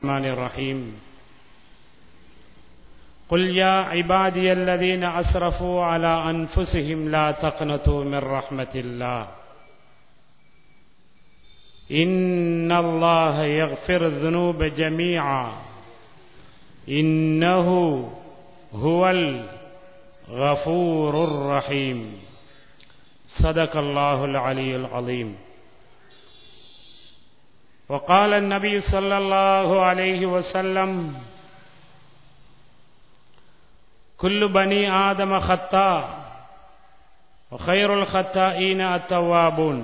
الرحمن الرحيم قل يا عبادي الذين أسرفوا على أنفسهم لا تقنطوا من رحمة الله إن الله يغفر الذنوب جميعا إنه هو الغفور الرحيم صدق الله العلي العظيم وقال النبي صلى الله عليه وسلم كل بني آدم خطاء وخير الخطائين التوابون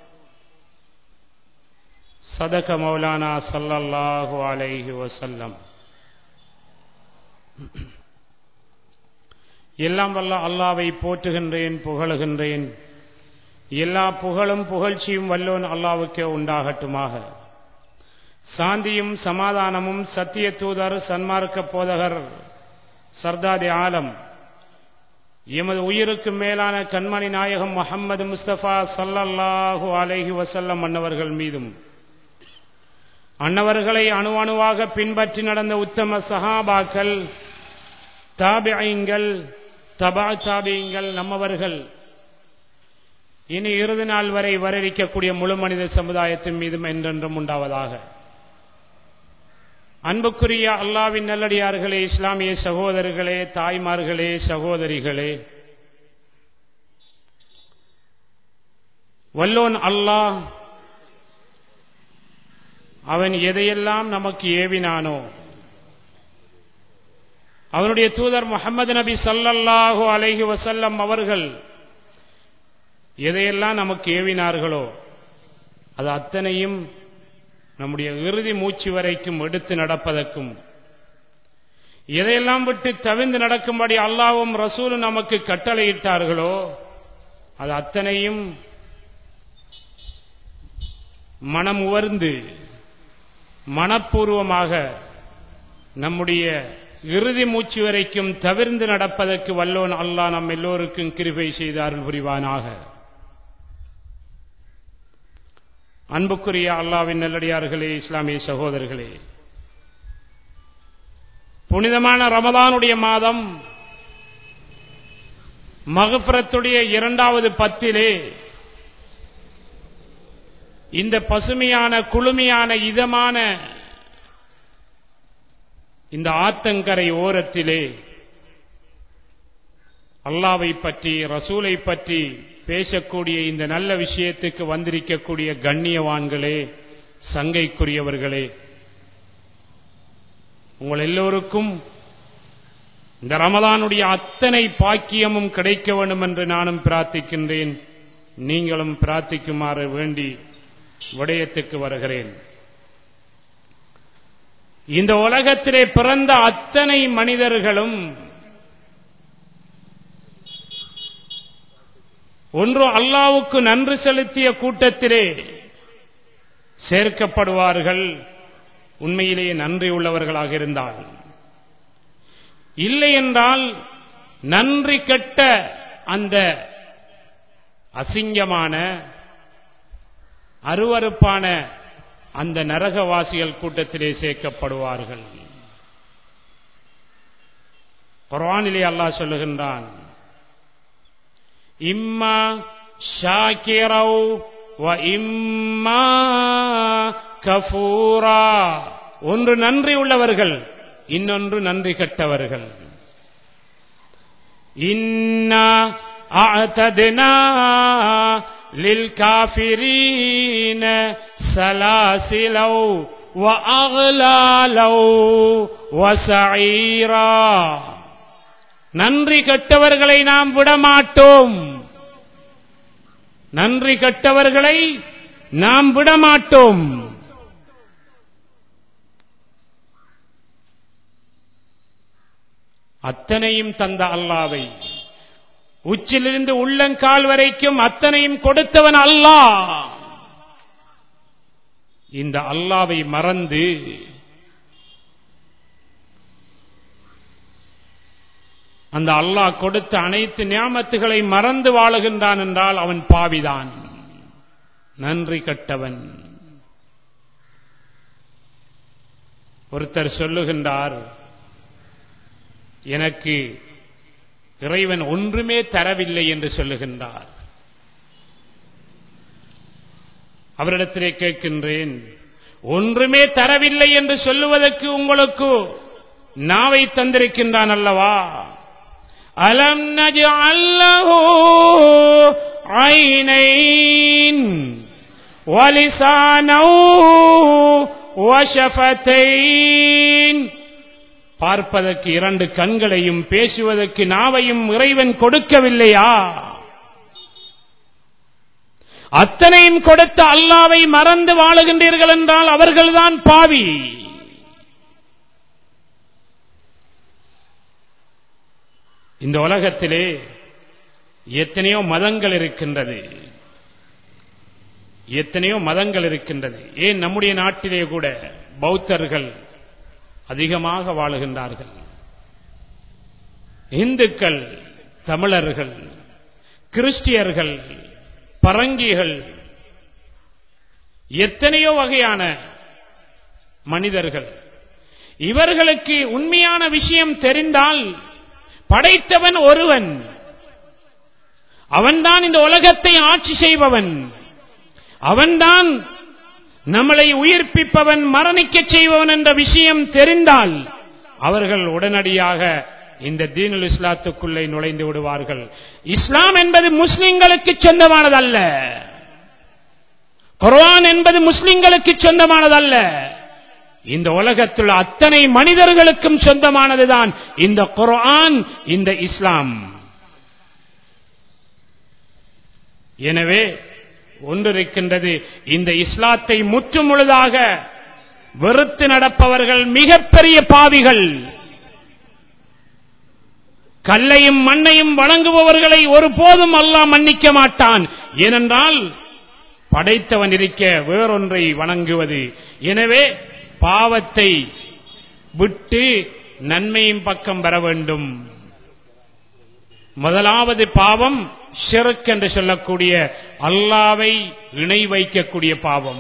صدق مولانا صلى الله عليه وسلم எல்லாம் வல்ல அல்லாவை போற்றுகின்றேன் புகழுகின்றேன் எல்லா புகழும் புகழ்ச்சியும் வல்லோன் அல்லாவுக்கே உண்டாகட்டுமாக சாந்தியும் சமாதானமும் சத்திய தூதர் சன்மார்க்க போதகர் சர்தாதி ஆலம் எமது உயிருக்கு மேலான கண்மணி நாயகம் முகமது முஸ்தபா சல்லல்லாஹு அலைஹி வசல்லம் அன்னவர்கள் மீதும் அன்னவர்களை அணு அணுவாக பின்பற்றி நடந்த உத்தம சஹாபாக்கள் தாபியங்கள் தபா தாபியங்கள் நம்மவர்கள் இனி இறுதி நாள் வரை வரவிக்கக்கூடிய முழு மனித சமுதாயத்தின் மீதும் என்றென்றும் உண்டாவதாக அன்புக்குரிய அல்லாவின் நல்லடியார்களே இஸ்லாமிய சகோதரர்களே தாய்மார்களே சகோதரிகளே வல்லோன் அல்லாஹ் அவன் எதையெல்லாம் நமக்கு ஏவினானோ அவனுடைய தூதர் முகமது நபி சல்லல்லாஹு அலைஹி வசல்லம் அவர்கள் எதையெல்லாம் நமக்கு ஏவினார்களோ அது அத்தனையும் நம்முடைய இறுதி மூச்சு வரைக்கும் எடுத்து நடப்பதற்கும் எதையெல்லாம் விட்டு தவிர்ந்து நடக்கும்படி அல்லாவும் ரசூலும் நமக்கு கட்டளையிட்டார்களோ அது அத்தனையும் மனம் உவர்ந்து மனப்பூர்வமாக நம்முடைய இறுதி மூச்சு வரைக்கும் தவிர்ந்து நடப்பதற்கு வல்லோன் அல்லாஹ் நம் எல்லோருக்கும் கிருபை செய்து அருள் புரிவானாக அன்புக்குரிய அல்லாவின் நல்லடியார்களே இஸ்லாமிய சகோதரர்களே புனிதமான ரமதானுடைய மாதம் மகபுரத்துடைய இரண்டாவது பத்திலே இந்த பசுமையான குளுமையான இதமான இந்த ஆத்தங்கரை ஓரத்திலே அல்லாவை பற்றி ரசூலை பற்றி பேசக்கூடிய இந்த நல்ல விஷயத்துக்கு வந்திருக்கக்கூடிய கண்ணியவான்களே சங்கைக்குரியவர்களே உங்கள் எல்லோருக்கும் இந்த ரமதானுடைய அத்தனை பாக்கியமும் கிடைக்க வேண்டும் என்று நானும் பிரார்த்திக்கின்றேன் நீங்களும் பிரார்த்திக்குமாறு வேண்டி விடயத்துக்கு வருகிறேன் இந்த உலகத்திலே பிறந்த அத்தனை மனிதர்களும் ஒன்று அல்லாவுக்கு நன்றி செலுத்திய கூட்டத்திலே சேர்க்கப்படுவார்கள் உண்மையிலேயே நன்றி உள்ளவர்களாக இருந்தால் இல்லை என்றால் நன்றி கெட்ட அந்த அசிங்கமான அருவறுப்பான அந்த நரகவாசிகள் கூட்டத்திலே சேர்க்கப்படுவார்கள் குரானிலே அல்லாஹ் சொல்லுகின்றான் இம்மா ஷாக்கிரவ் வ இம்மா கஃபூரா ஒன்று நன்றி உள்ளவர்கள் இன்னொன்று நன்றி கட்டவர்கள் இன்னா அஅதனா للكافرين سلاسلا وأغلالا وسعيرا நன்றி கட்டவர்களை நாம் விடமாட்டோம் நன்றி கட்டவர்களை நாம் விடமாட்டோம் அத்தனையும் தந்த அல்லாவை உச்சிலிருந்து உள்ளங்கால் வரைக்கும் அத்தனையும் கொடுத்தவன் அல்லாஹ் இந்த அல்லாவை மறந்து அந்த அல்லாஹ் கொடுத்த அனைத்து நியாமத்துகளை மறந்து வாழுகின்றான் என்றால் அவன் பாவிதான் நன்றி கட்டவன் ஒருத்தர் சொல்லுகின்றார் எனக்கு இறைவன் ஒன்றுமே தரவில்லை என்று சொல்லுகின்றார் அவரிடத்திலே கேட்கின்றேன் ஒன்றுமே தரவில்லை என்று சொல்லுவதற்கு உங்களுக்கு நாவை தந்திருக்கின்றான் அல்லவா அலம் நஜஅல்லஹு ஐனைன் வலிசானௌ வஷஃபத்தைன் பார்ப்பதற்கு இரண்டு கண்களையும் பேசுவதற்கு நாவையும் இறைவன் கொடுக்கவில்லையா அத்தனையும் கொடுத்த அல்லாவை மறந்து வாழுகின்றீர்கள் என்றால் அவர்கள்தான் பாவி இந்த உலகத்திலே எத்தனையோ மதங்கள் இருக்கின்றது எத்தனையோ மதங்கள் இருக்கின்றது ஏன் நம்முடைய நாட்டிலே கூட பௌத்தர்கள் அதிகமாக வாழுகின்றார்கள் இந்துக்கள் தமிழர்கள் கிறிஸ்டியர்கள் பரங்கிகள் எத்தனையோ வகையான மனிதர்கள் இவர்களுக்கு உண்மையான விஷயம் தெரிந்தால் படைத்தவன் ஒருவன் அவன்தான் இந்த உலகத்தை ஆட்சி செய்பவன் அவன்தான் நம்மளை உயிர்ப்பிப்பவன் மரணிக்க செய்பவன் என்ற விஷயம் தெரிந்தால் அவர்கள் உடனடியாக இந்த தீனுல் இஸ்லாத்துக்குள்ளே நுழைந்து விடுவார்கள் இஸ்லாம் என்பது முஸ்லிம்களுக்கு சொந்தமானதல்ல குர்ஆன் என்பது முஸ்லிம்களுக்கு சொந்தமானதல்ல இந்த உலகத்தில் அத்தனை மனிதர்களுக்கும் சொந்தமானதுதான் இந்த குர்ஆன் இந்த இஸ்லாம் எனவே ஒன்றிருக்கின்றது இந்த இஸ்லாத்தை முற்றும் முழுதாக வெறுத்து நடப்பவர்கள் மிகப்பெரிய பாவிகள் கல்லையும் மண்ணையும் வணங்குபவர்களை ஒருபோதும் அல்லாஹ் மன்னிக்க மாட்டான் ஏனென்றால் படைத்தவன் இருக்க வேறொன்றை வணங்குவது எனவே பாவத்தை விட்டு நன்மையும் பக்கம் பெற வேண்டும் முதலாவது பாவம் ஷிர்க் என்று சொல்லக்கூடிய அல்லாவை இணை வைக்கக்கூடிய பாவம்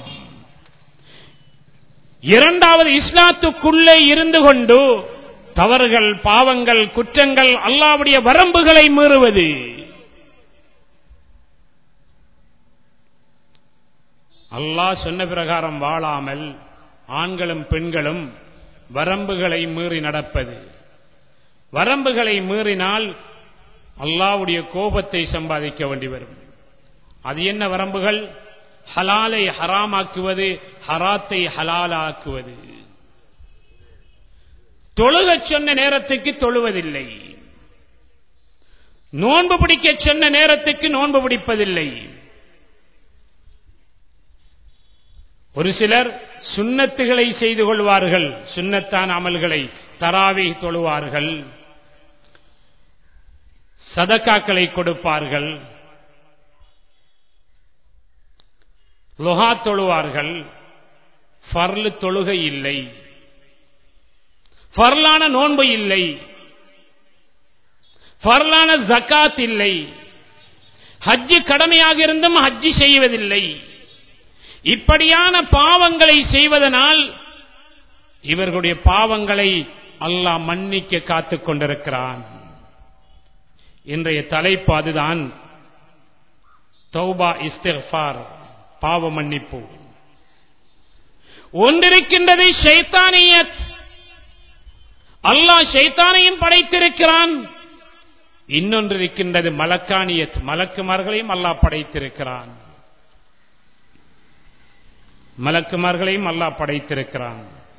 இரண்டாவது இஸ்லாத்துக்குள்ளே இருந்து கொண்டு தவறுகள் பாவங்கள் குற்றங்கள் அல்லாவுடைய வரம்புகளை மீறுவது அல்லாஹ் சொன்ன பிரகாரம் வாழாமல் ஆண்களும் பெண்களும் வரம்புகளை மீறி நடப்பது வரம்புகளை மீறினால் அல்லாவுடைய கோபத்தை சம்பாதிக்க வேண்டி வரும் அது என்ன வரம்புகள் ஹலாலை ஹராமாக்குவது ஹராத்தை ஹலாலாக்குவது தொழுகச் சொன்ன நேரத்துக்கு தொழுவதில்லை நோன்பு பிடிக்க சொன்ன நேரத்துக்கு நோன்பு பிடிப்பதில்லை ஒரு சிலர் சுண்ணத்துகளை செய்து கொள்வார்கள் சுண்ணத்தான அமல்களை தராவி தொழுவார்கள் சதக்காக்களை கொடுப்பார்கள் லொஹா தொழுவார்கள் ஃபர்லு தொழுகை இல்லை ஃபர்லான நோன்பு இல்லை ஃபர்லான ஜக்காத் இல்லை ஹஜ்ஜு கடமையாக இருந்தும் ஹஜ்ஜி செய்வதில்லை இப்படியான பாவங்களை செய்வதனால் இவர்களுடைய பாவங்களை அல்லாஹ் மன்னிக்க காத்துக் கொண்டிருக்கிறான் இன்றைய தலைப்பு அதுதான் தௌபா இஸ்திஃபார் பாவ மன்னிப்பு ஒன்றிருக்கின்றது ஷைத்தானியத் அல்லாஹ் ஷைத்தானையும் படைத்திருக்கிறான் இன்னொன்று இருக்கின்றது மலக்கானியத் மலக்குமார்களையும் அல்லாஹ் படைத்திருக்கிறான் மலக்குமார்களையும் அல்லாஹ் படைத்திருக்கிறான்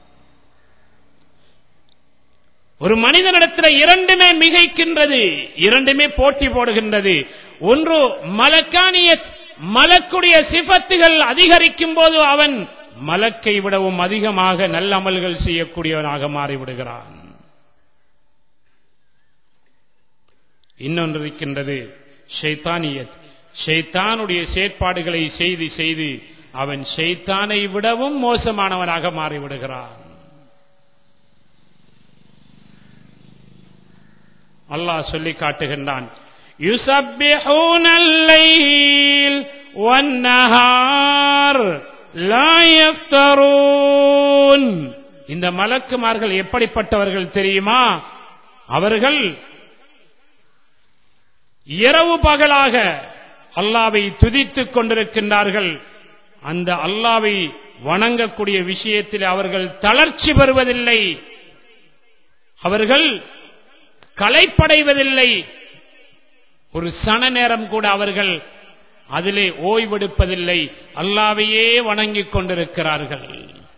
ஒரு மனிதனிடத்தில் இரண்டுமே மிகைக்கின்றது இரண்டுமே போட்டி போடுகின்றது ஒன்று மலக்கானியத் மலக்குடைய சிபத்துகள் அதிகரிக்கும் போது அவன் மலக்கை விடவும் அதிகமாக நல்ல அமல்கள் செய்யக்கூடியவனாக மாறிவிடுகிறான் இன்னொன்று இருக்கின்றது ஷைத்தானியத் ஷைத்தானுடைய செயற்பாடுகளை செய்து செய்து அவன் ஷைத்தானை விடவும் மோசமானவனாக மாறிவிடுகிறான் அல்லாஹ் சொல்லி காட்டுகின்றான் يسبحون الليل والنهار لا يفترون இந்த மலக்குமார்கள் எப்படிப்பட்டவர்கள் தெரியுமா அவர்கள் இரவு பகலாக அல்லாவை துதித்துக் கொண்டிருக்கின்றார்கள் அந்த அல்லாவை வணங்கக்கூடிய விஷயத்தில் அவர்கள் தளர்ச்சி பெறுவதில்லை அவர்கள் கலைப்படைவதில்லை ஒரு சன நேரம் கூட அவர்கள் அதிலே ஓய்வெடுப்பதில்லை அல்லாவையே வணங்கிக் கொண்டிருக்கிறார்கள்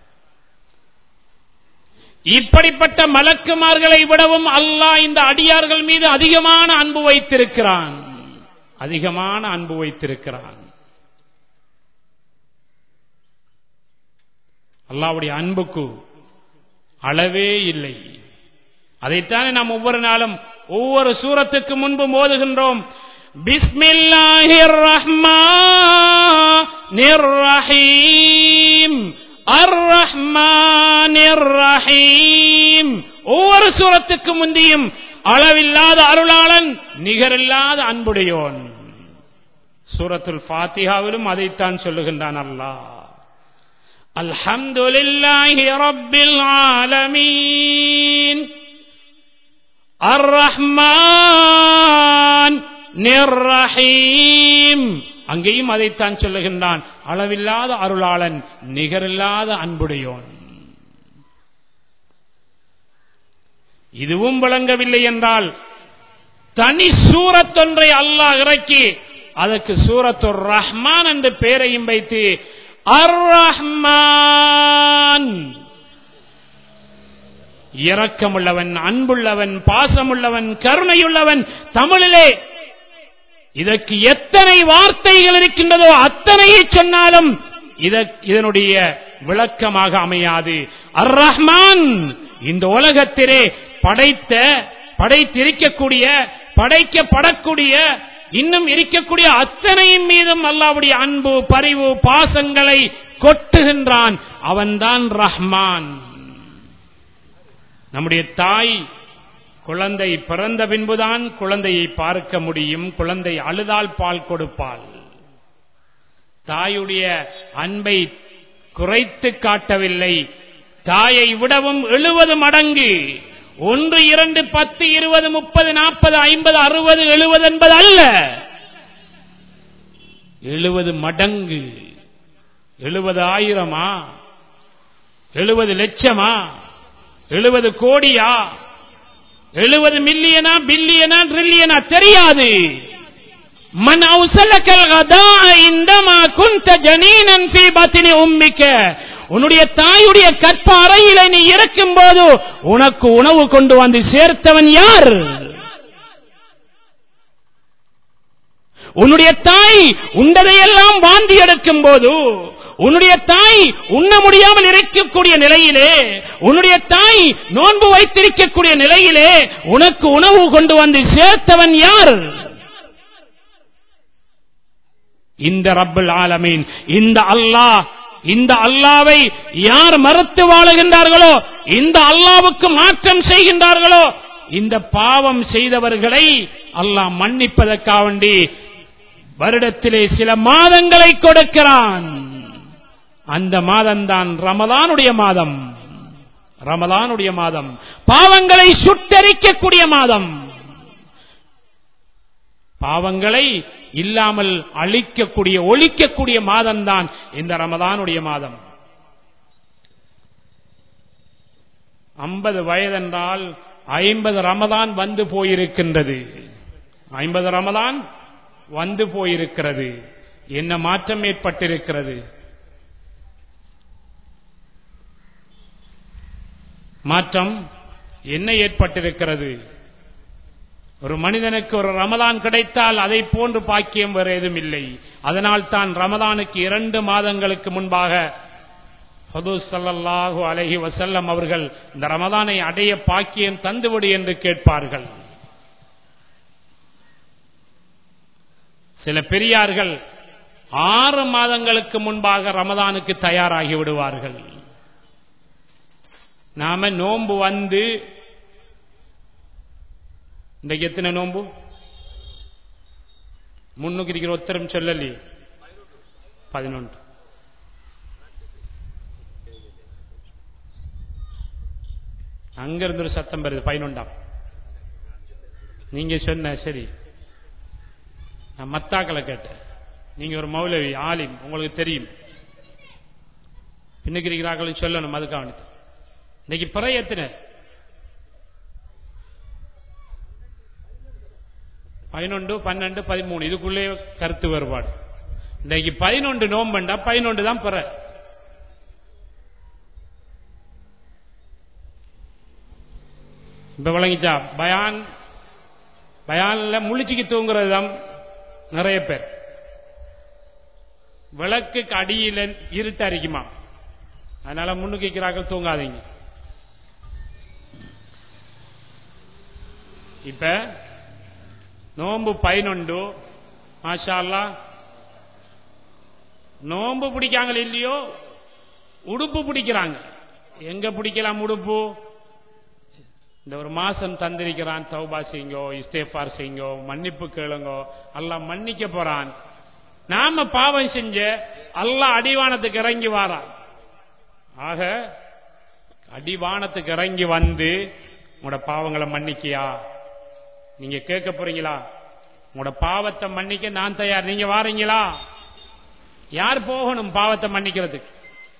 இப்படிப்பட்ட மலக்குமார்களை விடவும் அல்லாஹ் இந்த அடியார்கள் மீது அதிகமான அன்பு வைத்திருக்கிறான் அதிகமான அன்பு வைத்திருக்கிறான் அல்லாவுடைய அன்புக்கு அளவே இல்லை அதைத்தானே நாம் ஒவ்வொரு நாளும் ஒவ்வொரு சூரத்துக்கு முன்பு மோதுகின்றோம் பிஸ்மில்லாஹிர் ரஹ்மானிர் ரஹீம் அர் ரஹ்மானிர் ரஹீம் ஒவ்வொரு சூரத்துக்கு முந்தியும் அளவில்லாத அருளாளன் நிகரில்லாத அன்புடையோன் சூரத்துல் ஃபாத்திஹாவிலும் அதைத்தான் சொல்லுகின்றான் அல்லாஹ் அல்ஹம்துலில்லாஹி ரப்பில் ஆலமீன் அர் ரஹ்மான் நிர்ரஹீம் அங்கேயும் அதைத்தான் சொல்லுகின்றான் அளவில்லாத அருளாளன் நிகரில்லாத அன்புடையோன் இதுவும் விளங்கவில்லை என்றால் தனி சூரத்தொன்றை அல்லாஹ் இறக்கி அதற்கு சூரத்து ரஹ்மான் என்று பெயரையும் வைத்து அர் ரஹ்மான் இரக்கமுள்ளவன் அன்புள்ளவன் பாசமுள்ளவன் கருணையுள்ளவன் தமிழிலே இதற்கு எத்தனை வார்த்தைகள் இருக்கின்றதோ அத்தனையை சொன்னாலும் இதனுடைய விளக்கமாக அமையாது அர் ரஹ்மான் இந்த உலகத்திலே படைத்த படைத்திருக்கக்கூடிய படைக்கப்படக்கூடிய இன்னும் இருக்கக்கூடிய அத்தனையின் மீதும் அல்லாவுடைய அன்பு பரிவு பாசங்களை கொட்டுகின்றான் அவன்தான் ரஹ்மான் நம்முடைய தாய் குழந்தை பிறந்த பின்புதான் குழந்தையை பார்க்க முடியும் குழந்தை அழுதால் பால் கொடுப்பாள் தாயுடைய அன்பை குறைத்து காட்டவில்லை தாயை விடவும் எழுபது மடங்கு ஒன்று இரண்டு பத்து இருபது முப்பது நாற்பது ஐம்பது அறுபது எழுபது என்பது அல்ல எழுபது மடங்கு எழுபது ஆயிரமா எழுபது லட்சமா எழுபது கோடியா எழுபது மில்லியனா பில்லியனா ட்ரில்லியனா தெரியாது من أوصلك الغداء عندما كنت جنينا في بطن أمك உன்னுடைய தாயுடைய கற்ப அறையில நீ இருக்கும் போது உனக்கு உணவு கொண்டு வந்து சேர்த்தவன் யார் உன்னுடைய தாய் உண்டதையெல்லாம் வாந்தி எடுக்கும் போது உன்னுடைய தாய் உண்ண முடியாமல் இருக்கக்கூடிய நிலையிலே உன்னுடைய தாய் நோன்பு வைத்திருக்கக்கூடிய நிலையிலே உனக்கு உணவு கொண்டு வந்து சேர்த்தவன் யார் இந்த ரப்பல் ஆலமீன் இந்த அல்லாஹ் இந்த அல்லாவை யார் மறுத்து வாழுகின்றார்களோ இந்த அல்லாவுக்கு மாற்றம் செய்கின்றார்களோ இந்த பாவம் செய்தவர்களை அல்லாஹ் மன்னிப்பதற்காக வேண்டி வருடத்திலே சில மாதங்களை கொடுக்கிறான் அந்த மாதம்தான் ரமலானுடைய மாதம் ரமலானுடைய மாதம் பாவங்களை சுட்டரிக்கக்கூடிய மாதம் பாவங்களை இல்லாமல் அழிக்கக்கூடிய ஒழிக்கக்கூடிய மாதம் தான் இந்த ரமதானுடைய மாதம் ஐம்பது வயதென்றால் ஐம்பது ரமதான் வந்து போயிருக்கின்றது ஐம்பது ரமதான் வந்து போயிருக்கிறது என்ன மாற்றம் ஏற்பட்டிருக்கிறது மாற்றம் என்ன ஏற்பட்டிருக்கிறது ஒரு மனிதனுக்கு ஒரு ரமதான் கிடைத்தால் அதை போன்று பாக்கியம் வேறு எதுவும் இல்லை அதனால் தான் ரமதானுக்கு இரண்டு மாதங்களுக்கு முன்பாக சல்லாஹூ அலஹி வசல்லம் அவர்கள் இந்த ரமதானை அடைய பாக்கியம் தந்துவிடு என்று கேட்பார்கள் சில பெரியார்கள் ஆறு மாதங்களுக்கு முன்பாக ரமதானுக்கு தயாராகி விடுவார்கள் நாம நோன்பு வந்து இன்றைக்கு எத்தனை நோன்பு முன்னுக்கு இருக்கிற உத்தரம் சொல்லலையே பதினொன்று அங்க இருந்து ஒரு சத்தம் வருது பதினொன்றாம் நீங்க சொன்ன சரி நான் மத்தாக்களை கேட்டேன் நீங்க ஒரு மௌலவி ஆலிம் உங்களுக்கு தெரியும் பின்னுக்கு இருக்கிறார்கள் சொல்லணும் அதுக்காக இன்னைக்கு பிற எத்தனை பதினொன்று பன்னெண்டு பதிமூணு இதுக்குள்ளே கருத்து வேறுபாடு இன்னைக்கு பதினொன்று நோம்பண்டா பதினொன்று தான் பிற இப்ப விளங்கிச்சா பயான் பயான்ல முழிச்சுக்கு தூங்குறது தான் நிறைய பேர் விளக்குக்கு அடியில் இருட்டு அரிக்குமா அதனால முன்னுக்கு வைக்கிறார்கள் தூங்காதீங்க இப்ப நோம்பு பதினொன்று மாஷா அல்லாஹ் நோம்பு பிடிக்காங்களோ இல்லையோ உடுப்பு பிடிக்கிறாங்க எங்க பிடிக்கலாம் உடுப்பு இந்த ஒரு மாசம் தந்திருக்கிறான் தௌபா செய்யுங்கோ இஸ்தேஃபார் செய்யுங்கோ மன்னிப்பு கேளுங்கோ அல்லாஹ் மன்னிக்க போறான் நாம பாவம் செஞ்ச அல்லாஹ் அடிவானத்துக்கு இறங்கி வாரான் ஆக அடிவானத்துக்கு இறங்கி வந்து உங்களோட பாவங்களை மன்னிக்கியா நீங்க கேட்க போறீங்களா உங்களோட பாவத்தை மன்னிக்க நான் தயார் நீங்க வாரீங்களா யார் போகணும் பாவத்தை மன்னிக்கிறதுக்கு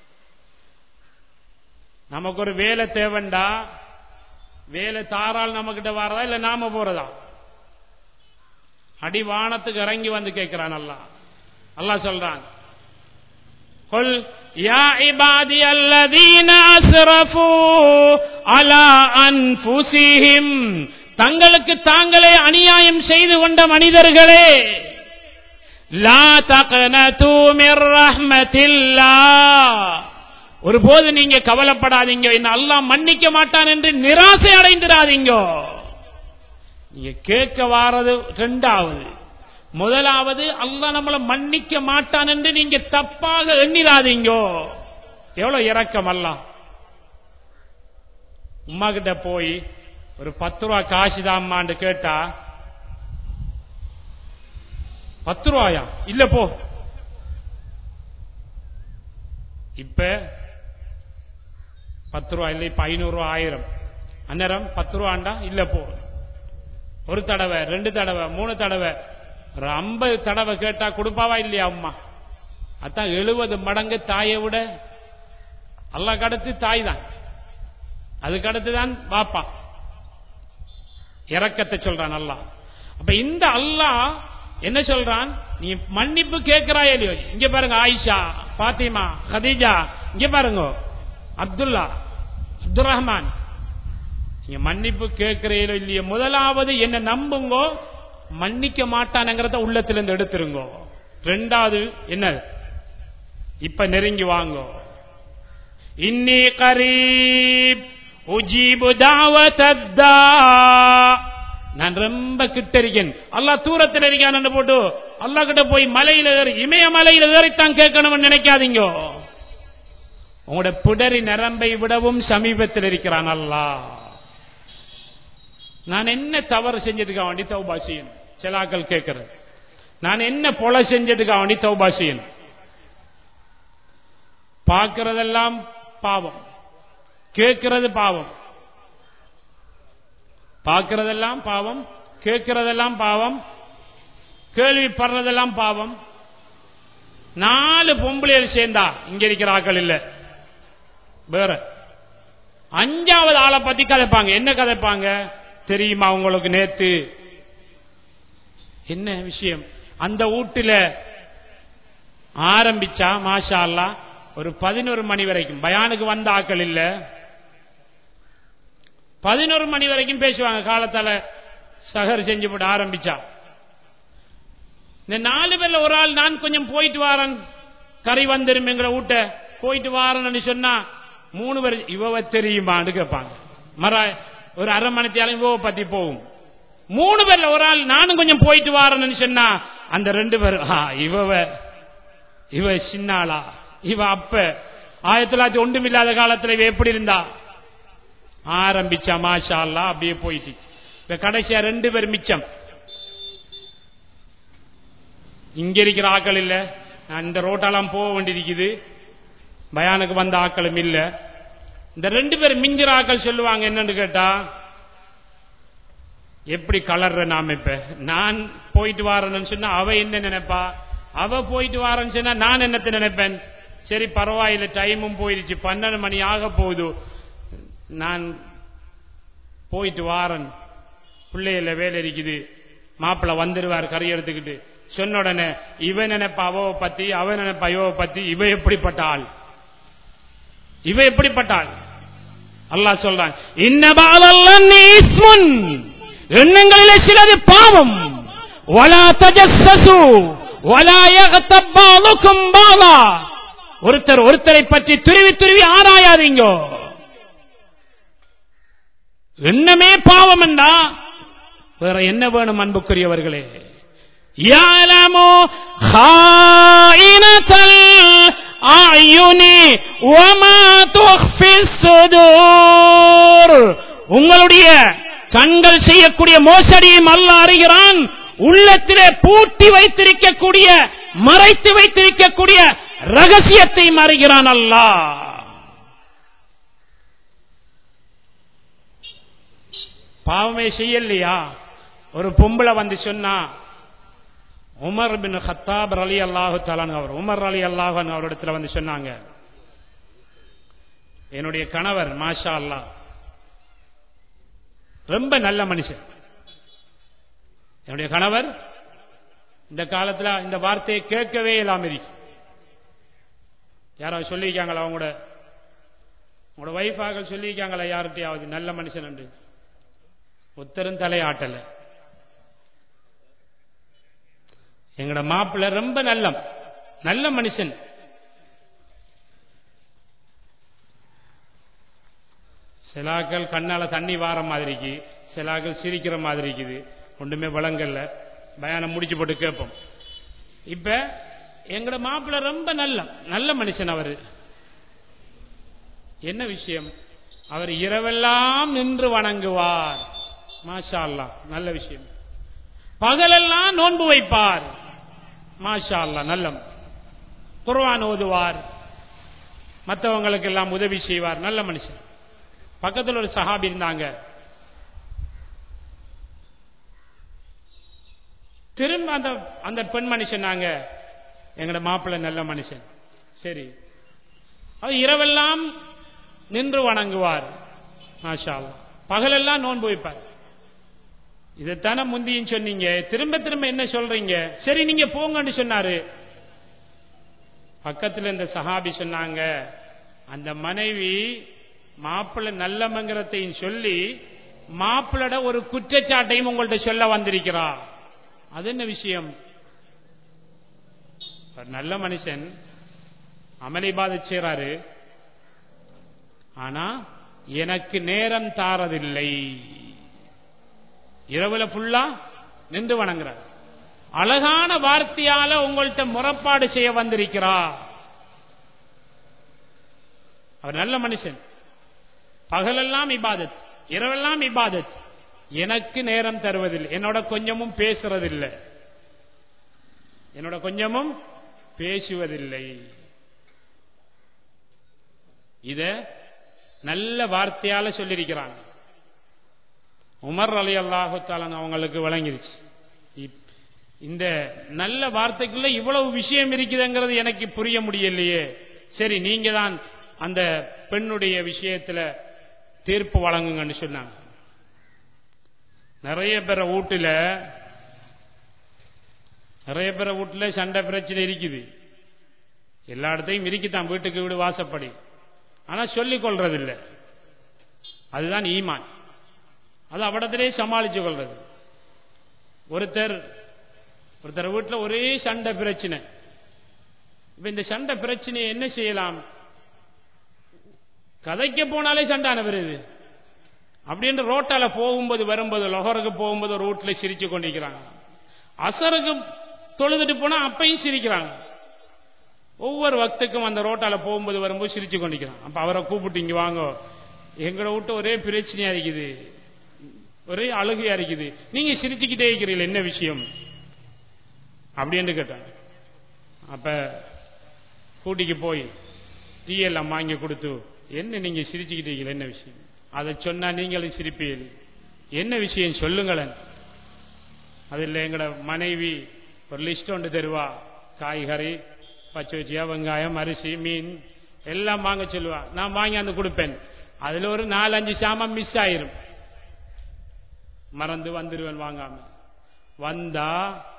நமக்கு ஒரு வேலை தேவைண்டா வேலை தாரால் நம்ம கிட்ட வரதா இல்ல நாம போறதா அடிவானத்துக்கு இறங்கி வந்து கேட்கிறான் அல்லாஹ் அல்லாஹ் சொல்றான் قل يا عبادي الذين أسرفوا على أنفسهم தங்களுக்கு தாங்களே அநியாயம் செய்து கொண்ட மனிதர்களே லா தக்னது மிர் ரஹ்மத்தில்லாஹ் ஒருபோது நீங்க கவலைப்படாதீங்க என்ன அல்லாஹ் மன்னிக்க மாட்டான் என்று நிராசை அடைந்திராதீங்க நீங்க கேட்க வாரது ரெண்டாவது முதலாவது அல்லாஹ் நம்மளை மன்னிக்க மாட்டான் என்று நீங்க தப்பாக எண்ணிராதீங்க எவ்வளவு இரக்கம் அல்லாஹ் உமா கிட்ட போய் ஒரு பத்து ரூபா காசு தாம்மான்னு கேட்டா பத்து ரூபாயா இல்ல போ இப்ப பத்து ரூபா இல்லை இப்ப ஐநூறு ரூபா ஆயிரம் அந்நேரம் பத்து ரூபாண்டா இல்ல போ ஒரு தடவை ரெண்டு தடவை மூணு தடவை ஒரு ஐம்பது தடவை கேட்டா கொடுப்பாவா இல்லையா அம்மா அதான் எழுபது மடங்கு தாயை விட அல்லாஹ் கடத்து தாய் தான் அதுக்கு அடுத்து தான் பாப்பா இறக்கத்தை சொல்றான் அல்லாஹ் அப்ப இந்த அல்லாஹ் என்ன சொல்றான் நீ மன்னிப்பு கேட்கிறாய் இல்லையோ இங்க பாருங்க ஆயிஷா பாத்திமா கதீஜா இங்க பாருங்க அப்துல்லா அப்துல் ரஹ்மான் நீங்க மன்னிப்பு கேட்கிறீங்களோ இல்லையோ முதலாவது என்ன நம்புங்கோ மன்னிக்க மாட்டானுங்கிறத உள்ளத்திலிருந்து எடுத்துருங்கோ ரெண்டாவது என்ன இப்ப நெருங்கி வாங்கோ இன்னி கரீப் உஜீபு தாவத்தத்தா நான் ரொம்ப கிட்ட இருக்கேன் அல்லாஹ் தூரத்தில் இருக்கான் போட்டு அல்லாஹ் கிட்ட போய் மலையில ஏறி இமய மலையில ஏறித்தான் கேட்கணும்னு நினைக்காதீங்க உங்களோட புடரி நரம்பை விடவும் சமீபத்தில் இருக்கிறான் அல்லாஹ் நான் என்ன தவறு செஞ்சதுக்காக வேண்டி தௌபா செய்யணும் சிலாக்கள் கேட்கிறது நான் என்ன பொல செஞ்சதுக்காக வேண்டி தௌபா செய்யணும் பார்க்கிறதெல்லாம் பாவம் கேட்கிறது பாவம் பார்க்கிறதெல்லாம் பாவம் கேட்கிறதெல்லாம் பாவம் கேள்விப்படுறதெல்லாம் பாவம் நாலு பொம்பளையர் சேர்ந்தா இங்க இருக்கிற ஆக்கள் இல்ல வேற அஞ்சாவது ஆளை பத்தி கதைப்பாங்க என்ன கதைப்பாங்க தெரியுமா உங்களுக்கு நேத்து என்ன விஷயம் அந்த வீட்டுல ஆரம்பிச்சா மாஷா அல்லா ஒரு பதினோரு மணி வரைக்கும் பயானுக்கு வந்த ஆக்கள் இல்ல பதினோரு மணி வரைக்கும் பேசுவாங்க காலத்தால சகர் செஞ்சு போட்டு ஆரம்பிச்சா இந்த நாலு பேர்ல ஒரு ஆள் நான் கொஞ்சம் போயிட்டு வாரன் கரை வந்துரும் எங்களை வீட்ட போயிட்டு வாரன்னு சொன்னா மூணு பேர் இவ தெரியுமான்னு கேட்பாங்க மர ஒரு அரை மணித்தியாலும் இவ பத்தி போகும் மூணு பேர்ல ஒரு ஆள் நானும் கொஞ்சம் போயிட்டு வாரன்னு சொன்னா அந்த ரெண்டு பேர் இவ இவ சின்னாளா இவ அப்ப ஆயிரத்தி தொள்ளாயிரத்தி ஒன்றும் இல்லாத காலத்துல இவ எப்படி இருந்தா ஆரம்பிச்சா மாஷா அல்லா அப்படியே போயிட்டு இப்ப கடைசியா ரெண்டு பேர் மிச்சம் இங்க இருக்கிற ஆக்கள் இல்ல நான் இந்த ரோட்டெல்லாம் போக வேண்டியிருக்குது பயானுக்கு வந்த ஆக்களும் இல்ல இந்த ரெண்டு பேர் மிஞ்சிராக்கள் சொல்லுவாங்க என்னன்னு கேட்டா எப்படி கலர்ற நாம இப்ப நான் போயிட்டு வாரேன்னு சொன்னா அவ என்ன நினைப்பா அவ போயிட்டு வாரேன்னு சொன்னா நான் என்னத்தை நினைப்பேன் சரி பரவாயில்ல டைமும் போயிடுச்சு பன்னெண்டு மணி ஆக போகுது நான் போயிட்டு வாரன் பிள்ளைகள வேலை இருக்குது மாப்பிள்ள வந்துருவார் கறி எடுத்துக்கிட்டு சொன்ன உடனே இவன் நினைப்ப அவ பத்தி அவன் நினைப்ப இவ பத்தி இவ எப்படிப்பட்ட ஆள் இவ எப்படிப்பட்ட ஆள் அல்லாஹ் சொல்றான் இன்னபாலல்லன் இஸ்முன் எண்ணங்களிலே சிலது பாவம் வலா தஜஸ்ஸசு வலா யக்தப் பாதுக்கும் பாதா ஒருத்தர் ஒருத்தரை பற்றி துருவி துருவி ஆராயாதீங்க எண்ணமே பாவம் என்றா வேற என்ன வேணும் அன்புக்குரியவர்களே يعلم خائنة الأعين وما تخفي الصدور உங்களுடைய கண்கள் செய்யக்கூடிய மோசடியும் அல்ல அறிகிறான் உள்ளத்திலே பூட்டி வைத்திருக்கக்கூடிய மறைத்து வைத்திருக்கக்கூடிய ரகசியத்தையும் அறிகிறான் அல்லாஹ் பாவமே செய்யலையா ஒரு பொம்பளை வந்து சொன்னா உமர் பின் ஹத்தாப் அலி அல்லாஹு தாலான் அவர் உமர் அலி அல்லாஹன் அவரிடத்துல வந்து சொன்னாங்க என்னுடைய கணவர் மாஷா அல்லா ரொம்ப நல்ல மனுஷன் என்னுடைய கணவர் இந்த காலத்துல இந்த வார்த்தையை கேட்கவே இல்லாம இருக்கு யாராவது சொல்லியிருக்காங்களா அவங்களோட உங்களோட வைஃபாக சொல்லியிருக்காங்களா யார்கிட்டயாவது நல்ல மனுஷன் என்று உத்தரும் தலையாட்டல எங்கட மாப்பிள்ள ரொம்ப நல்ல நல்ல மனுஷன் சிலாக்கள் கண்ணால தண்ணி வார மாதிரிக்கு சிலாக்கள் சிரிக்கிற மாதிரி இருக்குது ஒன்றுமே வளங்கல்ல பயானம் முடிச்சு போட்டு கேட்போம் இப்ப எங்கட மாப்பிள்ள ரொம்ப நல்ல நல்ல மனுஷன் அவரு என்ன விஷயம் அவர் இரவெல்லாம் நின்று வணங்குவார் மாஷா அல்லா நல்ல விஷயம் பகலெல்லாம் நோன்பு வைப்பார் மாஷா அல்லா நல்ல குர்வான் ஓதுவார் மற்றவங்களுக்கு எல்லாம் உதவி செய்வார் நல்ல மனுஷன் பக்கத்தில் ஒரு சஹாபி இருந்தாங்க திரும்ப அந்த அந்த பெண் மனுஷன் நாங்க எங்கட மாப்பிள்ளை நல்ல மனுஷன் சரி அவர் இரவெல்லாம் நின்று வணங்குவார் மாஷா அல்லா பகலெல்லாம் நோன்பு வைப்பார் இதைத்தானே முந்தியும் சொன்னீங்க திரும்ப திரும்ப என்ன சொல்றீங்க சரி நீங்க போங்கன்னு சொன்னாரு பக்கத்துல இந்த சஹாபி சொன்னாங்க அந்த மனைவி மாப்பிள்ளை நல்ல மங்கரத்தையும் சொல்லி மாப்பிளோட ஒரு குற்றச்சாட்டையும் உங்கள்ட்ட சொல்ல வந்திருக்கிறா அது என்ன விஷயம் ஒரு நல்ல மனுஷன் அமளிபாத செய்றாரு ஆனா எனக்கு நேரம் தாரதில்லை இரவுல ஃபுல்லா நின்று வணங்குறார் அழகான வார்த்தையால உங்கள்கிட்ட முறப்பாடு செய்ய வந்திருக்கிறா அவர் நல்ல மனுஷன் பகலெல்லாம் இபாதத் இரவெல்லாம் இபாதத் எனக்கு நேரம் தருவதில்லை என்னோட கொஞ்சமும் பேசுறதில்லை என்னோட கொஞ்சமும் பேசுவதில்லை இத நல்ல வார்த்தையால சொல்லியிருக்கிறாங்க உமர் அலி அல்லாஹாலன் அவங்களுக்கு வழங்கிருச்சு இப்- இந்த நல்ல வார்த்தைக்குள்ள இவ்வளவு விஷயம் இருக்குதுங்கிறது எனக்கு புரிய முடியலையே சரி நீங்க தான் அந்த பெண்ணுடைய விஷயத்துல தீர்ப்பு வழங்குங்கன்னு சொன்னாங்க நிறைய பேர வீட்டுல நிறைய பேர வீட்டுல சண்டை பிரச்சனை இருக்குது எல்லா இடத்தையும் இருக்குதான் வீட்டுக்கு வீடு வாசப்படி ஆனா சொல்லிக் கொள்றதில்லை அதுதான் ஈமான் அது அவடத்திலே சமாளிச்சு கொள்றது ஒருத்தர் ஒருத்தர் வீட்டில் ஒரே சண்டை பிரச்சனை இப்ப இந்த சண்டை பிரச்சனையை என்ன செய்யலாம் கதைக்க போனாலே சண்டை அனுப்புறது அப்படின்ற ரோட்டால போகும்போது வரும்போது லொஹருக்கு போகும்போது ரோட்ல சிரிச்சு கொண்டிருக்கிறாங்க அசருக்கு தொழுதுட்டு போனா அப்பையும் சிரிக்கிறாங்க ஒவ்வொரு வக்துக்கும் அந்த ரோட்டால போகும்போது வரும்போது சிரிச்சு கொண்டிருக்கிறான் அப்ப அவரை கூப்பிட்டு இங்க வாங்க எங்களை விட்டு ஒரே பிரச்சனையா இருக்குது ஒரே அழுகையா இருக்குது நீங்க சிரிச்சுக்கிட்டே இருக்கிறீர்கள் என்ன விஷயம் அப்படின்னு கேட்டாங்க அப்ப கூட்டிக்கு போய் டீ எல்லாம் வாங்கி கொடுத்து என்ன நீங்க சிரிச்சுக்கிட்டீங்களே என்ன விஷயம் அதை சொன்னா நீங்களும் சிரிப்பீர்கள் என்ன விஷயம் சொல்லுங்களேன் அதில் எங்கட மனைவி ஒரு லிஸ்ட் ஒன்று தருவா காய்கறி பச்சை வச்சியா வெங்காயம் அரிசி மீன் எல்லாம் வாங்க சொல்லுவா நான் வாங்கி வந்து கொடுப்பேன் அதுல ஒரு நாலஞ்சு சாமான் மிஸ் ஆயிரும் மறந்து வந்துருவேன் வாங்காம வந்தா